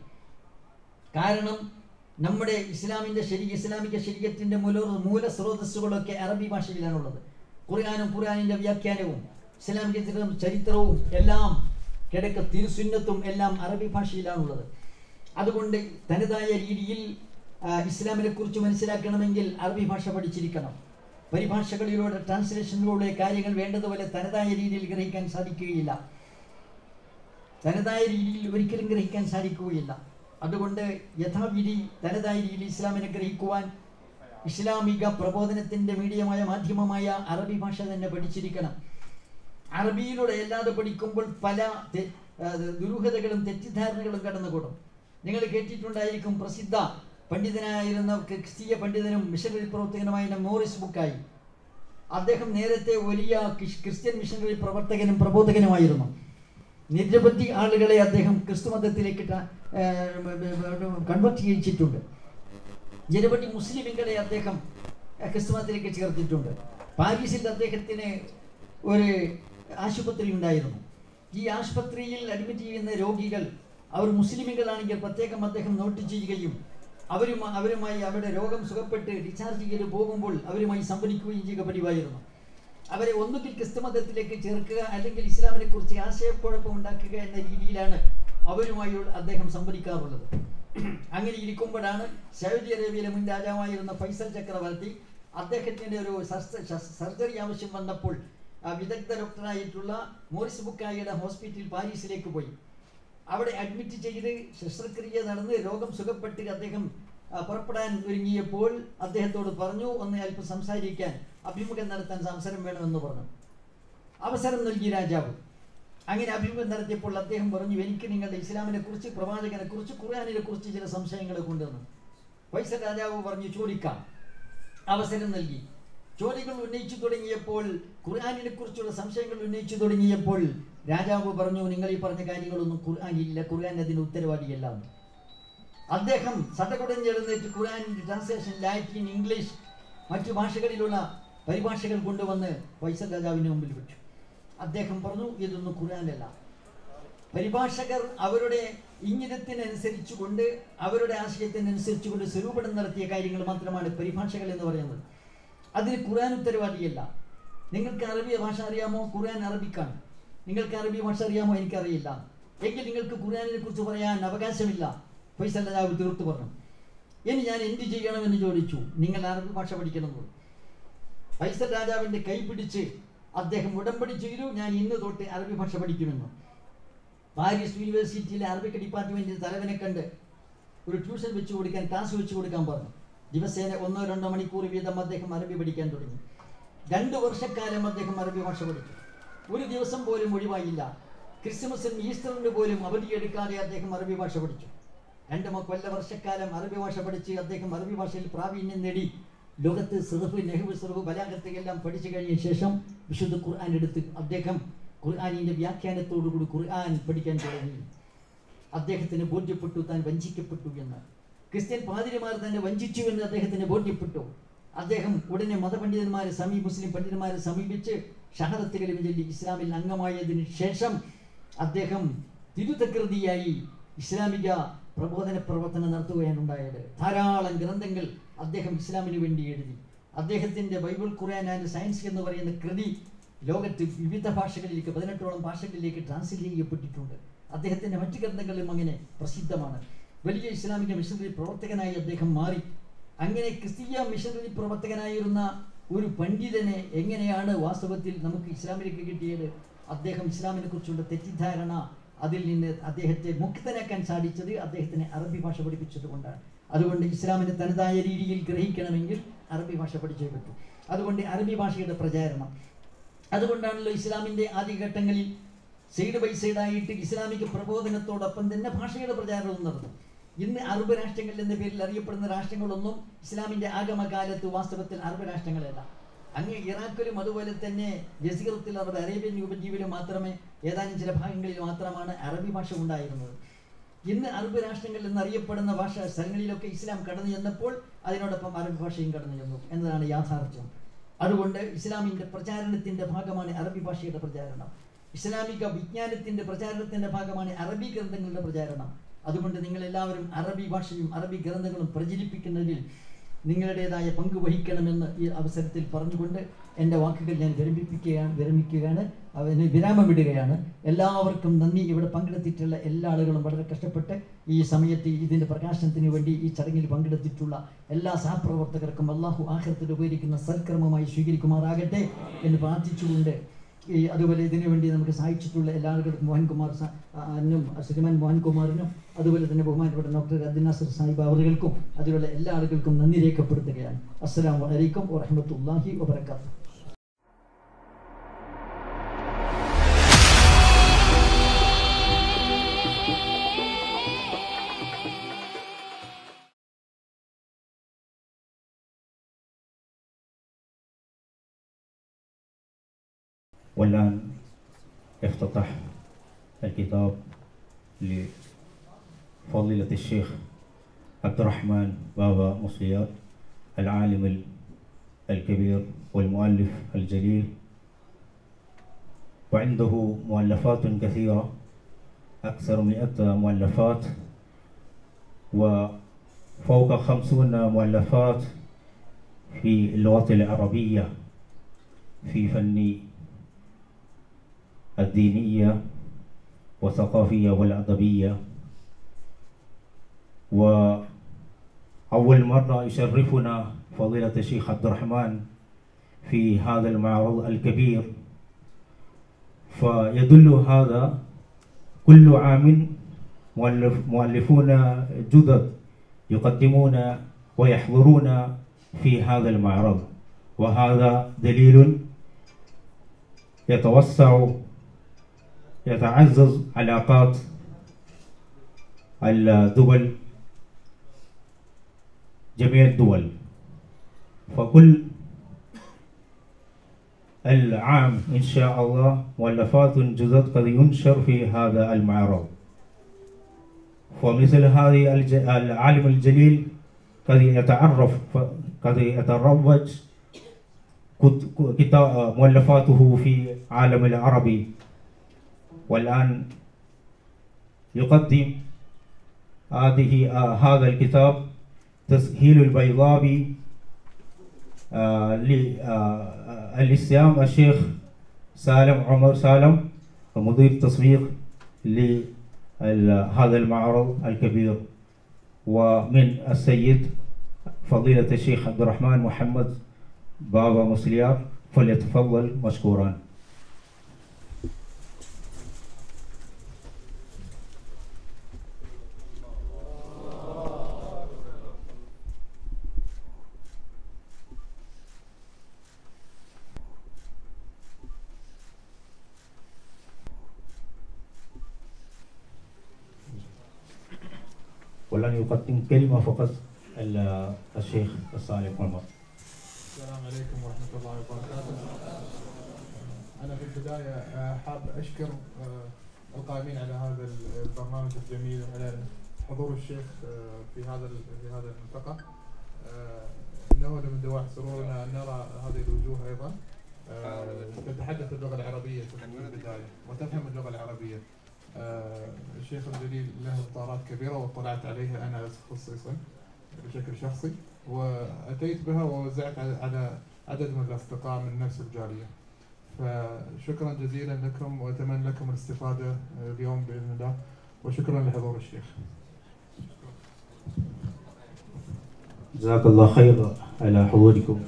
കാരണം നമ്മുടെ ഇസ്ലാമിൻ്റെ ശരി ഇസ്ലാമിക ശരീരത്തിൻ്റെ മൂല മൂല സ്രോതസ്സുകളൊക്കെ അറബി ഭാഷയിലാണുള്ളത് ഖുർആാനും ഖുർആാനിൻ്റെ വ്യാഖ്യാനവും ഇസ്ലാമിക ചരിത്രം ചരിത്രവും എല്ലാം കിടക്ക തിരുസുന്നത്തും എല്ലാം അറബി ഭാഷയിലാണുള്ളത് അതുകൊണ്ട് തനതായ രീതിയിൽ ആ, ഇസ്ലാമിനെ കുറിച്ച് മനസ്സിലാക്കണമെങ്കിൽ അറബി ഭാഷ പഠിച്ചിരിക്കണം പരിഭാഷകളിലൂടെ ട്രാൻസ്ലേഷനിലൂടെ കാര്യങ്ങൾ വേണ്ടതുപോലെ തനതായ രീതിയിൽ ഗ്രഹിക്കാൻ സാധിക്കുകയില്ല തനതായ രീതിയിൽ ഒരിക്കലും ഗ്രഹിക്കാൻ സാധിക്കുകയില്ല അതുകൊണ്ട് യഥാവിധി തനതായ രീതിയിൽ ഇസ്ലാമിനെ ഗ്രഹിക്കുവാൻ ഇസ്ലാമിക പ്രബോധനത്തിന്റെ മീഡിയമായ മാധ്യമമായ അറബി ഭാഷ തന്നെ പഠിച്ചിരിക്കണം അറബിയിലൂടെ അല്ലാതെ പഠിക്കുമ്പോൾ പല തെ- ആ, ദുരൂഹതകളും തെറ്റിദ്ധാരണകളും കടന്നുകൂടും നിങ്ങൾ കേട്ടിട്ടുണ്ടായിരിക്കും പ്രസിദ്ധ പണ്ഡിതനായിരുന്ന ക്രിസ്തീയ പണ്ഡിതനും മിഷണറി പ്രവർത്തകനുമായ മോറിസ് ബുക്കായി അദ്ദേഹം നേരത്തെ വലിയ ക്രിസ്- ക്രിസ്ത്യൻ മിഷണറി പ്രവർത്തകനും പ്രബോധകനുമായിരുന്നു നിരവധി ആളുകളെ അദ്ദേഹം ക്രിസ്തു മതത്തിലേക്ക് കൺവെർട്ട് ചെയ്യിച്ചിട്ടുണ്ട് നിരവധി മുസ്ലിമുകളെ അദ്ദേഹം അഹ്, ക്രിസ്തു മതത്തിലേക്ക് ചേർത്തിട്ടുണ്ട് പാരീസിൽ അദ്ദേഹത്തിന് ഒരു ആശുപത്രി ഉണ്ടായിരുന്നു ഈ ആശുപത്രിയിൽ അഡ്മിറ്റ് ചെയ്യുന്ന രോഗികൾ അവർ മുസ്ലിമുകളാണെങ്കിൽ പ്രത്യേകം അദ്ദേഹം നോട്ട് ചെയ്യുകയും അവരുമായി അവരുമായി അവരുടെ രോഗം സുഖപ്പെട്ട് ഡിസ്ചാർജ് ചെയ്ത് പോകുമ്പോൾ അവരുമായി സംവദിക്കുകയും ചെയ്യുക പതിവായിരുന്നു അവരെ ഒന്നുകിൽ ക്രിസ്തുമതത്തിലേക്ക് ചേർക്കുക അല്ലെങ്കിൽ ഇസ്ലാമിനെ കുറിച്ച് ആശയക്കുഴപ്പം ഉണ്ടാക്കുക എന്ന രീതിയിലാണ് അവരുമായി അദ്ദേഹം സംവദിക്കാറുള്ളത് അങ്ങനെ ഇരിക്കുമ്പോഴാണ് സൗദി അറേബ്യയിലെ മുൻ രാജാവായിരുന്ന ഫൈസൽ ചക്രവർത്തി അദ്ദേഹത്തിന്റെ ഒരു ശസ്ത്ര- ശസ്- സർജറി ആവശ്യം വന്നപ്പോൾ ആ വിദഗ്ധ ഡോക്ടറായിട്ടുള്ള മോറിസ് ബുക്കായിയുടെ ഹോസ്പിറ്റൽ പാരീസിലേക്ക് പോയി അവിടെ അഡ്മിറ്റ് ചെയ്ത് ശസ്ത്രക്രിയ നടന്ന് രോഗം സുഖപ്പെട്ട് അദ്ദേഹം ആ, പുറപ്പെടാൻ ഒരുങ്ങിയപ്പോൾ അദ്ദേഹത്തോട് പറഞ്ഞു ഒന്ന് അല്പം സംസാരിക്കാൻ അഭിമുഖം നടത്താൻ അവസരം വേണമെന്ന് പറഞ്ഞു അവസരം നൽകി രാജാവ് അങ്ങനെ അഭിമുഖം നടത്തിയപ്പോൾ അദ്ദേഹം പറഞ്ഞു എനിക്ക് നിങ്ങളുടെ ഇസ്ലാമിനെ കുറിച്ച് പ്രവാചകനെ കുറിച്ച് ഖുർആാനിനെ കുറിച്ച് ചില സംശയങ്ങൾ കൊണ്ടുവന്നു ഫൈസൽ രാജാവ് പറഞ്ഞു ചോദിക്കാം അവസരം നൽകി ചോദ്യങ്ങൾ ഉന്നയിച്ചു തുടങ്ങിയപ്പോൾ ഖുർആാനിനെ കുറിച്ചുള്ള സംശയങ്ങൾ ഉന്നയിച്ചു തുടങ്ങിയപ്പോൾ രാജാവ് പറഞ്ഞു നിങ്ങൾ ഈ പറഞ്ഞ കാര്യങ്ങളൊന്നും ഖുർആാനില്ല ഖുർആൻ അതിന് ഉത്തരവാദിയല്ല എന്ന്. അദ്ദേഹം സടകുടഞ്ഞെഴുന്നേറ്റ് ഖുർആാനിന്റെ ട്രാൻസ്ലേഷൻ ലാറ്റിൻ ഇംഗ്ലീഷ് മറ്റു ഭാഷകളിലുള്ള പരിഭാഷകൾ കൊണ്ടുവന്ന് ഫൈസൽ രാജാവിന് മുമ്പിൽ വെച്ചു അദ്ദേഹം പറഞ്ഞു ഇതൊന്നും ഖുർആനല്ല പരിഭാഷകർ അവരുടെ ഇംഗിതത്തിനനുസരിച്ചുകൊണ്ട് അവരുടെ ആശയത്തിനനുസരിച്ചുകൊണ്ട് സ്വരൂപണം നടത്തിയ കാര്യങ്ങൾ മാത്രമാണ് പരിഭാഷകൾ എന്ന് പറയുന്നത് അതിന് ഖുർആൻ ഉത്തരവാദിയല്ല നിങ്ങൾക്ക് അറബി ഭാഷ അറിയാമോ ഖുർആൻ അറബിക്കാണ് നിങ്ങൾക്ക് അറബി ഭാഷ അറിയാമോ എനിക്കറിയില്ല എങ്കിൽ നിങ്ങൾക്ക് ഖുർആനിനെ കുറിച്ച് പറയാൻ അവകാശമില്ല ഫൈസൽ രാജാവ് തീർത്തു പറഞ്ഞു ഇനി ഞാൻ എന്ത് ചെയ്യണമെന്ന് ചോദിച്ചു നിങ്ങൾ അറബി ഭാഷ പഠിക്കണം എന്ന് പറഞ്ഞു. ഫൈസൽ രാജാവിന്റെ കൈ പിടിച്ച് അദ്ദേഹം ഉടമ്പടി ചെയ്തു ഞാൻ ഇന്ന് തൊട്ട് അറബി ഭാഷ പഠിക്കുമെന്ന് പാരീസ് യൂണിവേഴ്സിറ്റിയിലെ അറബിക് ഡിപ്പാർട്ട്മെന്റിന്റെ തലവനെ കണ്ട് ഒരു ട്യൂഷൻ വെച്ച് കൊടുക്കാൻ ക്ലാസ് വെച്ച് കൊടുക്കാൻ പറഞ്ഞു ദിവസേന ഒന്നോ രണ്ടോ മണിക്കൂർ വീതം അദ്ദേഹം അറബി പഠിക്കാൻ തുടങ്ങി രണ്ട് വർഷക്കാലം അദ്ദേഹം അറബി ഭാഷ പഠിച്ചു ഒരു ദിവസം പോലും ഒഴിവായില്ല ക്രിസ്മസിനും ഈസ്റ്ററിന് പോലും അവധിയെടുക്കാതെ അദ്ദേഹം അറബി ഭാഷ പഠിച്ചു രണ്ട് മ- കൊല്ല വർഷക്കാലം അറബി ഭാഷ പഠിച്ച് അദ്ദേഹം അറബി ഭാഷയിൽ പ്രാവീണ്യം നേടി ലോകത്ത് സിറഫ് നെഹ്റു സിറഫ് ബലാഗത്ത് എല്ലാം പഠിച്ചു കഴിഞ്ഞ ശേഷം വിശുദ്ധ ഖുർആൻ എടുത്ത് അദ്ദേഹം ഖുർആാനിന്റെ വ്യാഖ്യാനത്തോടുകൂടി ഖുർആൻ പഠിക്കാൻ തുടങ്ങി അദ്ദേഹത്തിന് ബോധ്യപ്പെട്ടു താൻ വഞ്ചിക്കപ്പെട്ടു എന്ന് ക്രിസ്ത്യൻ പാതിരിമാർ തന്നെ വഞ്ചിച്ചു എന്ന് അദ്ദേഹത്തിന് ബോധ്യപ്പെട്ടു അദ്ദേഹം ഉടനെ മതപണ്ഡിതന്മാരെ സമീ മുസ്ലിം പണ്ഡിതന്മാരെ സമീപിച്ച് ഷഹദത്തുകളിൽ ചൊല്ലി ഇസ്ലാമിൽ അംഗമായതിനു ശേഷം അദ്ദേഹം തിരുതകൃതിയായി ഇസ്ലാമിക പ്രബോധന പ്രവർത്തനം നടത്തുകയാണ് ഉണ്ടായത് ധാരാളം ഗ്രന്ഥങ്ങൾ അദ്ദേഹം ഇസ്ലാമിന് വേണ്ടി എഴുതി അദ്ദേഹത്തിന്റെ ബൈബിൾ ഖുർആൻ ആൻഡ് സയൻസ് എന്ന് പറയുന്ന കൃതി ലോകത്ത് വിവിധ ഭാഷകളിലേക്ക് പതിനെട്ടോളം ഭാഷകളിലേക്ക് ട്രാൻസ്ലേറ്റ് ചെയ്യപ്പെട്ടിട്ടുണ്ട് അദ്ദേഹത്തിന്റെ മറ്റു ഗ്രന്ഥങ്ങളിലും അങ്ങനെ പ്രസിദ്ധമാണ് വലിയ ഇസ്ലാമിക മിഷണറി പ്രവർത്തകനായി അദ്ദേഹം മാറി അങ്ങനെ ക്രിസ്തീയ മിഷണറി പ്രവർത്തകനായിരുന്ന ഒരു പണ്ഡിതനെ എങ്ങനെയാണ് വാസ്തവത്തിൽ നമുക്ക് ഇസ്ലാമിലേക്ക് കിട്ടിയത് അദ്ദേഹം ഇസ്ലാമിനെ കുറിച്ചുള്ള തെറ്റിദ്ധാരണ അതിൽ നിന്ന് അദ്ദേഹത്തെ മുക്തനാക്കാൻ സാധിച്ചത് അദ്ദേഹത്തിന് അറബി ഭാഷ പഠിപ്പിച്ചത് കൊണ്ടാണ് അതുകൊണ്ട് ഇസ്ലാമിനെ തനതായ രീതിയിൽ ഗ്രഹിക്കണമെങ്കിൽ അറബി ഭാഷ പഠിച്ചേ പറ്റൂ അതുകൊണ്ട് അറബി ഭാഷയുടെ പ്രചാരണം അതുകൊണ്ടാണല്ലോ ഇസ്ലാമിൻ്റെ ആദ്യഘട്ടങ്ങളിൽ സൈഡ് ബൈ സൈഡായിട്ട് ഇസ്ലാമിക പ്രബോധനത്തോടൊപ്പം തന്നെ ഭാഷയുടെ പ്രചാരണവും നടന്നു ഇന്ന് അറബ് രാഷ്ട്രങ്ങൾ എന്ന പേരിൽ അറിയപ്പെടുന്ന രാഷ്ട്രങ്ങളൊന്നും ഇസ്ലാമിൻ്റെ ആഗമകാലത്ത് വാസ്തവത്തിൽ അറബ് രാഷ്ട്രങ്ങളല്ല അങ്ങ് ഇറാഖിലും അതുപോലെ തന്നെ ജസീറത്തിൽ അറബ് അറേബ്യൻ ഉപദ്വീപിലും മാത്രമേ ഏതാനും ചില ഭാഗങ്ങളിൽ മാത്രമാണ് അറബി ഭാഷ ഉണ്ടായിരുന്നത് ഇന്ന് അറബ് രാഷ്ട്രങ്ങൾ എന്നറിയപ്പെടുന്ന ഭാഷ സ്ഥലങ്ങളിലൊക്കെ ഇസ്ലാം കടന്നു ചെന്നപ്പോൾ അതിനോടൊപ്പം അറബി ഭാഷയും കടന്നു ചെന്നു എന്നതാണ് യാഥാർത്ഥ്യം അതുകൊണ്ട് ഇസ്ലാമിൻ്റെ പ്രചാരണത്തിൻ്റെ ഭാഗമാണ് അറബി ഭാഷയുടെ പ്രചാരണം ഇസ്ലാമിക വിജ്ഞാനത്തിൻ്റെ പ്രചാരണത്തിൻ്റെ ഭാഗമാണ് അറബി ഗ്രന്ഥങ്ങളുടെ പ്രചാരണം അതുകൊണ്ട് നിങ്ങൾ എല്ലാവരും അറബി ഭാഷയും അറബി ഗ്രന്ഥങ്ങളും പ്രചരിപ്പിക്കുന്നതിൽ നിങ്ങളുടേതായ പങ്ക് വഹിക്കണമെന്ന് ഈ അവസരത്തിൽ പറഞ്ഞുകൊണ്ട് എൻ്റെ വാക്കുകൾ ഞാൻ വിരമിപ്പിക്കുകയാണ് വിരമിക്കുകയാണ് അവന് വിരാമമിടുകയാണ് എല്ലാവർക്കും നന്ദി ഇവിടെ പങ്കെടുത്തിട്ടുള്ള എല്ലാ ആളുകളും വളരെ കഷ്ടപ്പെട്ട് ഈ സമയത്ത് ഇതിൻ്റെ പ്രകാശനത്തിന് വേണ്ടി ഈ ചടങ്ങിൽ പങ്കെടുത്തിട്ടുള്ള എല്ലാ സഹപ്രവർത്തകർക്കും അള്ളാഹു ആഹ്റത്തിൽ ഉപകരിക്കുന്ന സൽക്കർമ്മമായി സ്വീകരിക്കുമാറാകട്ടെ എന്ന് പ്രാർത്ഥിച്ചുകൊണ്ട് ഈ അതുപോലെ ഇതിനു വേണ്ടി നമുക്ക് സഹായിച്ചിട്ടുള്ള എല്ലാ ആളുകൾക്കും മോഹൻകുമാർ സ- ആ, അന്നും ശ്രീമാൻ മോഹൻകുമാറിനും അതുപോലെ തന്നെ ബഹുമാനപ്പെട്ട ഡോക്ടർ അബ്ദുൽ നാസർ സാഹിബ് അവറുകൾക്കും അതുപോലെ എല്ലാ ആളുകൾക്കും നന്ദി രേഖപ്പെടുത്തുകയാണ് അസ്സലാമു അലൈക്കും വറഹമത്തല്ലാഹി വബർക്കാത്തു والآن افتتح الكتاب لفضيلة الشيخ عبد الرحمن بابا مصليات العالم ال- الكبير والمؤلف الجليل وعنده مؤلفات كثيرة أكثر من مئة مؤلفات وفوق خمسون مؤلفات في اللغة العربية في فن الدينية والثقافية والأدبية وأول مرة يشرفنا فضيلة الشيخ عبد الرحمن في هذا المعرض الكبير فيدل هذا كل عام مؤلف مؤلفون جدد يقدمون ويحضرون في هذا المعرض وهذا دليل يتوسع يتعزز علاقات الدول جميع الدول فكل العام إن شاء الله مؤلفات جدد قد ينشر في هذا المعرض ومثل هذه الج- العالم الجليل قد يتعرف قد يتروج كت- كتا- مؤلفاته في عالم العربي والآن يقدم هذه آه هذا الكتاب تسهيل البيضاوي آه للإسلام الشيخ سالم عمر سالم مدير التسويق لهذا المعرض الكبير ومن السيد فضيلة الشيخ عبد الرحمن محمد بابا مسليار فليتفضل مشكورا ولن يقدم كلمة فقط ال- الشيخ الصالح عمر السلام عليكم ورحمة الله وبركاته. أنا في البداية آه، حاب أشكر آه، القائمين على هذا البرنامج الجميل وعلى حضور الشيخ آه، في هذا ال- في هذا الملتقى. آه، إنه لمن دواعي سرورنا أن نرى هذه الوجوه أيضا آه، تتحدث اللغة العربية في البداية وتفهم اللغة العربية. آه، الشيخ الجليل له اطارات كبيرة واطلعت عليها أنا خصيصا بشكل شخصي وأتيت بها ووزعت على- على عدد من الأصدقاء من نفس الجالية فشكرا جزيلا لكم وأتمنى لكم الاستفادة اليوم بإذن الله وشكرا لحضور الشيخ جزاك الله خير على حضوركم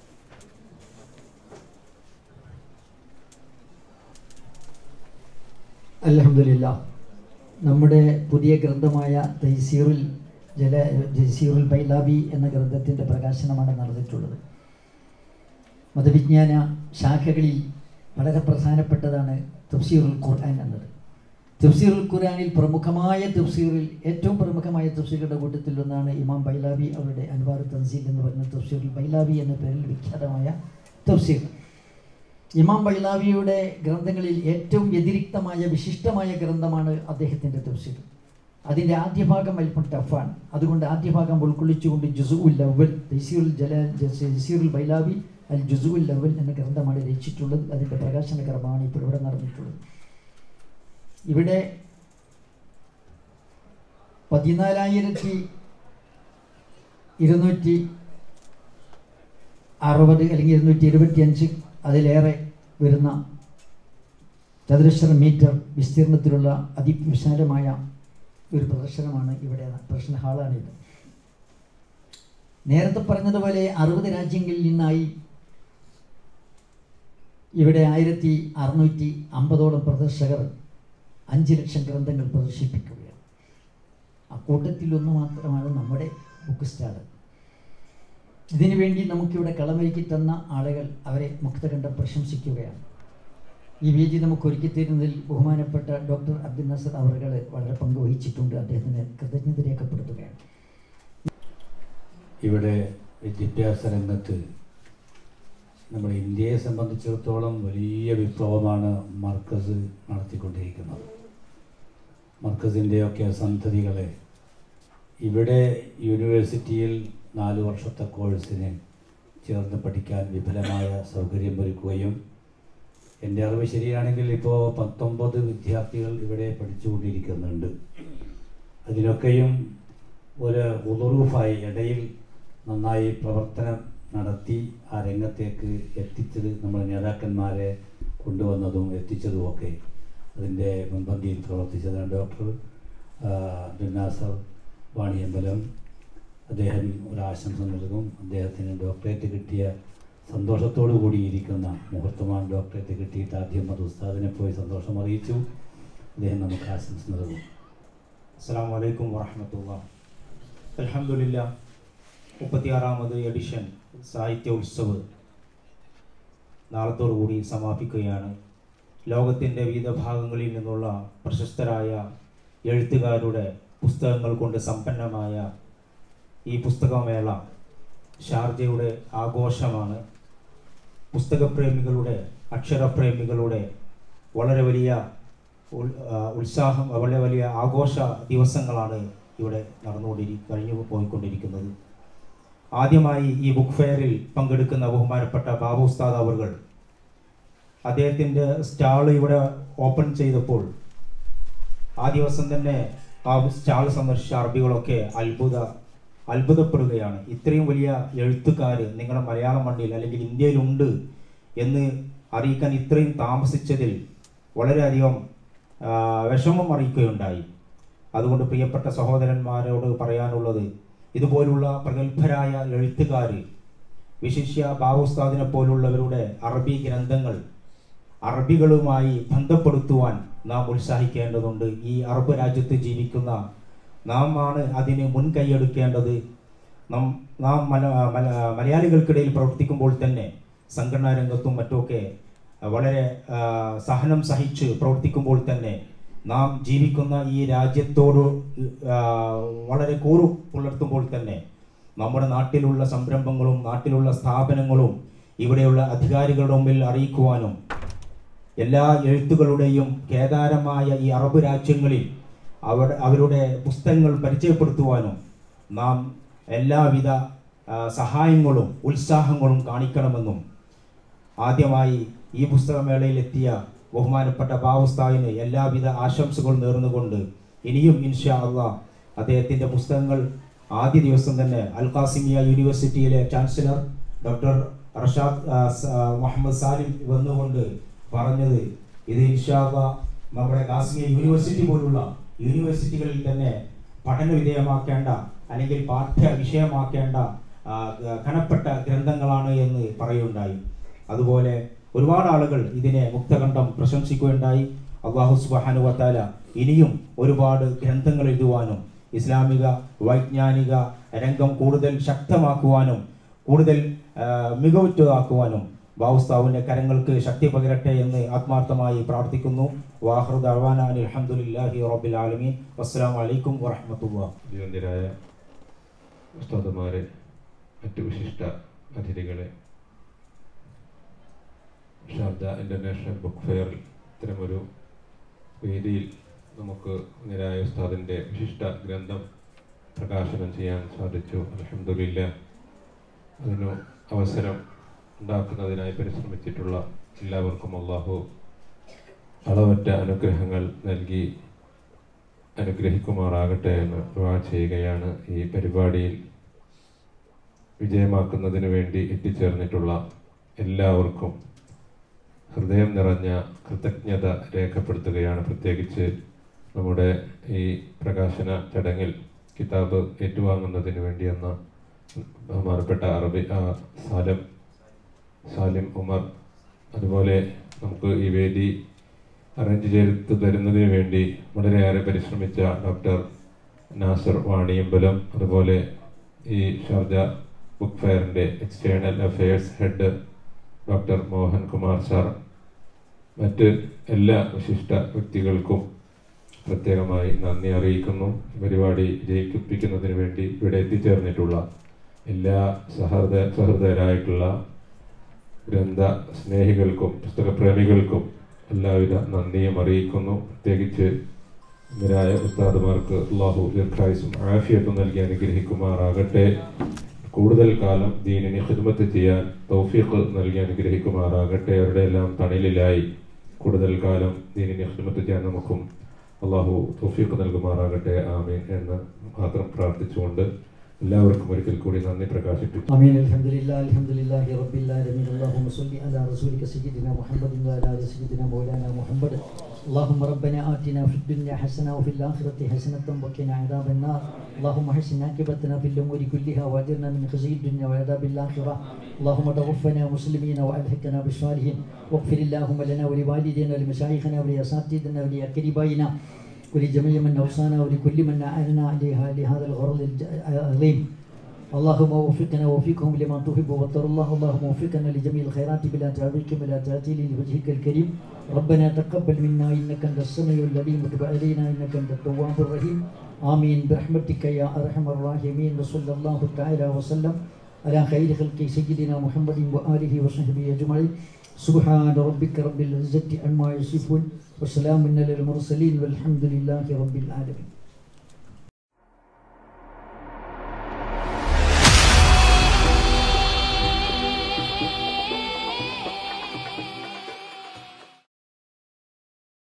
അലഹമില്ല നമ്മുടെ പുതിയ ഗ്രന്ഥമായ തൈസീറുൽ ജല ജസീറുൽ ബൈലാബി എന്ന ഗ്രന്ഥത്തിൻ്റെ പ്രകാശനമാണ് നടന്നിട്ടുള്ളത് മതവിജ്ഞാന ശാഖകളിൽ വളരെ പ്രധാനപ്പെട്ടതാണ് തഫ്സീറുൽ ഖുർആൻ എന്നത് തഫ്സീറുൽ ഖുർആനിൽ പ്രമുഖമായ തഫ്സീറിൽ ഏറ്റവും പ്രമുഖമായ തഫ്സീറുടെ കൂട്ടത്തിൽ ഒന്നാണ് ഇമാം ബൈലാബി അവരുടെ അൻവാർ തൻസീൽ എന്ന് പറയുന്ന തഫ്സീറുൽ ബൈലാബി എന്ന പേരിൽ വിഖ്യാതമായ തഫ്സീർ ഇമാം ബൈലാവിയുടെ ഗ്രന്ഥങ്ങളിൽ ഏറ്റവും വ്യതിരിക്തമായ വിശിഷ്ടമായ ഗ്രന്ഥമാണ് അദ്ദേഹത്തിൻ്റെ തഫ്സീർ അതിൻ്റെ ആദ്യ ഭാഗം അല്പം ടഫാണ് അതുകൊണ്ട് ആദ്യ ഭാഗം ഉൾക്കൊള്ളിച്ചുകൊണ്ട് ജുസുഉൽ അവൽ തൈസീറുൽ ജല ജസീറുൽ ബൈലാവി അൽ ജുസുഉൽ അവൽ എന്ന ഗ്രന്ഥമാണ് രചിച്ചിട്ടുള്ളത് അതിൻ്റെ പ്രകാശന ക്രമമാണ് ഇപ്പോൾ ഇവിടെ നടന്നിട്ടുള്ളത് ഇവിടെ പതിനാലായിരത്തി ഇരുന്നൂറ്റി അറുപത് അല്ലെങ്കിൽ ഇരുന്നൂറ്റി ഇരുപത്തിയഞ്ച് അതിലേറെ വരുന്ന ചതുരശ്ര മീറ്റർ വിസ്തീർണത്തിലുള്ള അതിവിശാലമായ ഒരു പ്രദർശനമാണ് ഇവിടെ പ്രദർശന ഹാളാണിത് നേരത്തെ പറഞ്ഞതുപോലെ അറുപത് രാജ്യങ്ങളിൽ നിന്നായി ഇവിടെ ആയിരത്തി അറുന്നൂറ്റി അമ്പതോളം പ്രദർശകർ അഞ്ച് ലക്ഷം ഗ്രന്ഥങ്ങൾ പ്രദർശിപ്പിക്കുകയാണ് അക്കൂട്ടത്തിലൊന്ന് മാത്രമാണ് നമ്മുടെ ബുക്ക് സ്റ്റാൾ ഇതിനു വേണ്ടി നമുക്കിവിടെ കളമൊരുക്കി തന്ന ആളുകൾ അവരെ മുക്തകണ്ഠം പ്രശംസിക്കുകയാണ് ഈ വേദി നമുക്ക് ഒരുക്കി തരുന്നതിൽ ബഹുമാനപ്പെട്ട ഡോക്ടർ അബ്ദുൽ നസർ അവറുകൾ വളരെ പങ്കുവഹിച്ചിട്ടുണ്ട് അദ്ദേഹത്തിന് കൃതജ്ഞത രേഖപ്പെടുത്തുകയാണ് ഇവിടെ വിദ്യാഭ്യാസ രംഗത്ത് നമ്മുടെ ഇന്ത്യയെ സംബന്ധിച്ചിടത്തോളം വലിയ വിപ്ലവമാണ് മർക്കസ് നടത്തിക്കൊണ്ടിരിക്കുന്നത് മർക്കസിൻ്റെയൊക്കെ സന്തതികളെ ഇവിടെ യൂണിവേഴ്സിറ്റിയിൽ നാല് വർഷത്തെ കോഴ്സിന് ചേർന്ന് പഠിക്കാൻ വിപുലമായ സൗകര്യമൊരുക്കുകയും എൻ്റെ അറിവ് ശരിയാണെങ്കിൽ ഇപ്പോൾ പത്തൊമ്പത് വിദ്യാർത്ഥികൾ ഇവിടെ പഠിച്ചുകൊണ്ടിരിക്കുന്നുണ്ട് അതിനൊക്കെയും ഒരു ഉദറൂഫായി ഇടയിൽ നന്നായി പ്രവർത്തനം നടത്തി ആ രംഗത്തേക്ക് എത്തിച്ചത് നമ്മൾ നേതാക്കന്മാരെ കൊണ്ടുവന്നതും എത്തിച്ചതുമൊക്കെ അതിൻ്റെ മുൻപന്തിയിൽ പ്രവർത്തിച്ചതാണ് ഡോക്ടർ അബ്ദുൽ നാസർ വാണിയമ്പലം അദ്ദേഹം ഒരു ആശംസ നൽകും അദ്ദേഹത്തിന് ഡോക്ടറേറ്റ് കിട്ടിയ സന്തോഷത്തോടു കൂടി ഇരിക്കുന്ന മുഹൂർത്തമാണ് ഡോക്ടറേറ്റ് കിട്ടിയിട്ട് ആദ്യം അത് ഉസ്താദിനെ പോയി സന്തോഷം അറിയിച്ചു അദ്ദേഹം നമുക്ക് ആശംസ നൽകും അസ്സാം വലൈക്കും വറഹമത്തുള്ള അലഹമുല്ല മുപ്പത്തിയാറാമത് എഡിഷൻ സാഹിത്യ ഉത്സവ് നാളത്തോടുകൂടി സമാപിക്കുകയാണ് ലോകത്തിൻ്റെ വിവിധ ഭാഗങ്ങളിൽ നിന്നുള്ള പ്രശസ്തരായ എഴുത്തുകാരുടെ പുസ്തകങ്ങൾ കൊണ്ട് സമ്പന്നമായ ഈ പുസ്തകമേള ഷാർജയുടെ ആഘോഷമാണ് പുസ്തകപ്രേമികളുടെ അക്ഷരപ്രേമികളുടെ വളരെ വലിയ ഉൽ- ആ, ഉത്സാഹം വളരെ വലിയ ആഘോഷ ദിവസങ്ങളാണ് ഇവിടെ നടന്നുകൊണ്ടിരി കഴിഞ്ഞു പോയിക്കൊണ്ടിരിക്കുന്നത് ആദ്യമായി ഈ ബുക്ക് ഫെയറിൽ പങ്കെടുക്കുന്ന ബഹുമാനപ്പെട്ട ബാബു ഉസ്താദ് അവർ അദ്ദേഹത്തിൻ്റെ സ്റ്റാൾ ഇവിടെ ഓപ്പൺ ചെയ്തപ്പോൾ ആ ദിവസം തന്നെ ആ സ്റ്റാൾ സന്ദർശിച്ച അറബികളൊക്കെ അത്ഭുത അത്ഭുതപ്പെടുകയാണ് ഇത്രയും വലിയ എഴുത്തുകാർ നിങ്ങളുടെ മലയാള മണ്ണിൽ അല്ലെങ്കിൽ ഇന്ത്യയിലുണ്ട് എന്ന് അറിയിക്കാൻ ഇത്രയും താമസിച്ചതിൽ വളരെയധികം ആ, വിഷമം അറിയിക്കുകയുണ്ടായി അതുകൊണ്ട് പ്രിയപ്പെട്ട സഹോദരന്മാരോട് പറയാനുള്ളത് ഇതുപോലുള്ള പ്രഗത്ഭരായ എഴുത്തുകാർ വിശിഷ്യ ബാബുസ്താദിനെ പോലുള്ളവരുടെ അറബി ഗ്രന്ഥങ്ങൾ അറബികളുമായി ബന്ധപ്പെടുത്തുവാൻ നാം ഉത്സാഹിക്കേണ്ടതുണ്ട് ഈ അറബ് രാജ്യത്ത് ജീവിക്കുന്ന നാം ആണ് അതിന് മുൻകൈയെടുക്കേണ്ടത് നാം നാം മല മല മലയാളികൾക്കിടയിൽ പ്രവർത്തിക്കുമ്പോൾ തന്നെ സംഘടനാ രംഗത്തും മറ്റുമൊക്കെ വളരെ ആ, സഹനം സഹിച്ച് പ്രവർത്തിക്കുമ്പോൾ തന്നെ നാം ജീവിക്കുന്ന ഈ രാജ്യത്തോട് ആ, വളരെ കൂറു പുലർത്തുമ്പോൾ തന്നെ നമ്മുടെ നാട്ടിലുള്ള സംരംഭങ്ങളും നാട്ടിലുള്ള സ്ഥാപനങ്ങളും ഇവിടെയുള്ള അധികാരികളുടെ മുമ്പിൽ അറിയിക്കുവാനും എല്ലാ എഴുത്തുകളുടെയും കേദാരമായ ഈ അറബ് രാജ്യങ്ങളിൽ അവർ അവരുടെ പുസ്തകങ്ങൾ പരിചയപ്പെടുത്തുവാനും നാം എല്ലാവിധ ആ, സഹായങ്ങളും ഉത്സാഹങ്ങളും കാണിക്കണമെന്നും ആദ്യമായി ഈ പുസ്തകമേളയിൽ എത്തിയ ബഹുമാനപ്പെട്ട ബാവുസ്താവിന് എല്ലാവിധ ആശംസകളും നേർന്നുകൊണ്ട് ഇനിയും ഇൻഷാ അള്ളാഹ് അദ്ദേഹത്തിൻ്റെ പുസ്തകങ്ങൾ ആദ്യ ദിവസം തന്നെ അൽ ഖാസിമിയ യൂണിവേഴ്സിറ്റിയിലെ ചാൻസലർ ഡോക്ടർ റഷാദ് ആ, സ- ആ, മുഹമ്മദ് സാലിം വന്നുകൊണ്ട് പറഞ്ഞത് ഇത് ഇൻഷാ അള്ളാഹ് നമ്മുടെ കാശ്മീർ യൂണിവേഴ്സിറ്റി പോലുള്ള യൂണിവേഴ്സിറ്റികളിൽ തന്നെ പഠന വിധേയമാക്കേണ്ട അല്ലെങ്കിൽ പാഠ്യ വിഷയമാക്കേണ്ട ആ, ഗ- കനപ്പെട്ട ഗ്രന്ഥങ്ങളാണ് എന്ന് പറയുകയുണ്ടായി അതുപോലെ ഒരുപാട് ആളുകൾ ഇതിനെ മുക്തകണ്ഠം പ്രശംസിക്കുകയുണ്ടായി അള്ളാഹു സുബാനു വത്താല ഇനിയും ഒരുപാട് ഗ്രന്ഥങ്ങൾ എഴുതുവാനും ഇസ്ലാമിക വൈജ്ഞാനിക രംഗം കൂടുതൽ ശക്തമാക്കുവാനും കൂടുതൽ ആ, മികവുറ്റതാക്കുവാനും ബാവുസ്താവിന്റെ കരങ്ങൾക്ക് ശക്തി പകരട്ടെ എന്ന് ആത്മാർത്ഥമായി പ്രാർത്ഥിക്കുന്നു വാഹൃദ് അഹ്വാന അലഹമുല്ലാഹി റബ്ബിൽ ആലമീൻ അസ്സാം വലൈക്കും വറഹമത്തുള്ള ജീവന്തിരായ ഉസ്താദുമാരെ മറ്റു വിശിഷ്ട അതിഥികളെ ഷാർജ ഇൻ്റർനാഷണൽ ബുക്ക് ഫെയറിൽ ഇത്തരമൊരു വേദിയിൽ നമുക്ക് നിരായ ഉസ്താദിൻ്റെ വിശിഷ്ട ഗ്രന്ഥം പ്രകാശനം ചെയ്യാൻ സാധിച്ചു അലഹമില്ല അതിനു അവസരം ഉണ്ടാക്കുന്നതിനായി പരിശ്രമിച്ചിട്ടുള്ള എല്ലാവർക്കും അള്ളാഹു അളവറ്റ അനുഗ്രഹങ്ങൾ നൽകി അനുഗ്രഹിക്കുമാറാകട്ടെ എന്ന് ദുആ ചെയ്യുകയാണ് ഈ പരിപാടിയിൽ വിജയമാക്കുന്നതിന് വേണ്ടി എത്തിച്ചേർന്നിട്ടുള്ള എല്ലാവർക്കും ഹൃദയം നിറഞ്ഞ കൃതജ്ഞത രേഖപ്പെടുത്തുകയാണ് പ്രത്യേകിച്ച് നമ്മുടെ ഈ പ്രകാശന ചടങ്ങിൽ കിതാബ് ഏറ്റുവാങ്ങുന്നതിന് വേണ്ടി എന്ന ബഹുമാനപ്പെട്ട അറബി ആ, സാലം സാലിം ഉമർ അതുപോലെ നമുക്ക് ഈ വേദി അറേഞ്ച് ചെയ്ത് തരുന്നതിന് വേണ്ടി വളരെയേറെ പരിശ്രമിച്ച ഡോക്ടർ നാസർ വാണിയമ്പലം അതുപോലെ ഈ ഷാർജ ബുക്ക് ഫെയറിൻ്റെ external affairs head doctor Mohan Kumar sir മറ്റ് എല്ലാ വിശിഷ്ട വ്യക്തികൾക്കും പ്രത്യേകമായി നന്ദി അറിയിക്കുന്നു ഈ പരിപാടി ജയിപ്പിക്കുന്നതിന് വേണ്ടി ഇവിടെ എത്തിച്ചേർന്നിട്ടുള്ള എല്ലാ സഹൃദ സഹൃദയരായിട്ടുള്ള ഗ്രന്ഥ സ്നേഹികൾക്കും പുസ്തകപ്രേമികൾക്കും എല്ലാവിധ നന്ദിയും അറിയിക്കുന്നു പ്രത്യേകിച്ച് ഇവരായ ഉസ്താദുമാർക്ക് അള്ളാഹു ദീർഘായുസും ആഫിയത്തും നൽകി അനുഗ്രഹിക്കുമാറാകട്ടെ കൂടുതൽ കാലം ദീനിന് ഖിദ്മത്ത് ചെയ്യാൻ തൗഫീഖ് നൽകി അനുഗ്രഹിക്കുമാറാകട്ടെ അവരുടെ എല്ലാം തണലിലായി കൂടുതൽ കാലം ദീനിന് ഖിദ്മത്ത് ചെയ്യാൻ നമുക്കും അള്ളാഹു തൗഫീഖ് നൽകുമാറാകട്ടെ ആമീൻ എന്ന് മാത്രം പ്രാർത്ഥിച്ചുകൊണ്ട് എല്ലാവർക്കും ഒരിക്കൽ കൂടി നന്ദി പ്രകാശിപ്പിച്ചു آمين الحمد لله الحمد لله رب العالمين اللهم صل على رسولك سيدنا محمد وعلى آل سيدنا مولانا محمد اللهم ربنا آتنا في الدنيا حسنة وفي الآخرة حسنة وقنا عذاب النار اللهم حسن عاقبتنا في الأمور كلها وأجرنا من خزي الدنيا وعذاب الآخرة اللهم توفنا مسلمين وألحقنا بالصالحين واغفر اللهم لنا ولوالدينا ولمشايخنا ولأساتذتنا ولأقربائنا ولجميع من أوصانا ولكل من أعاننا عليها لهذا الغرض العظيم اللهم وفقنا ووفقهم لما تحب وترضى الله اللهم وفقنا لجميع الخيرات بلا تعويق بلا تعتيل لوجهك الكريم ربنا تقبل منا انك انت السميع العليم وتب علينا انك انت التواب الرحيم امين برحمتك يا ارحم الراحمين وصلى الله تعالى وسلم على خير خلق سيدنا محمد واله وصحبه اجمعين سبحان ربك رب العزه عما يصفون وسلام على المرسلين والحمد لله رب العالمين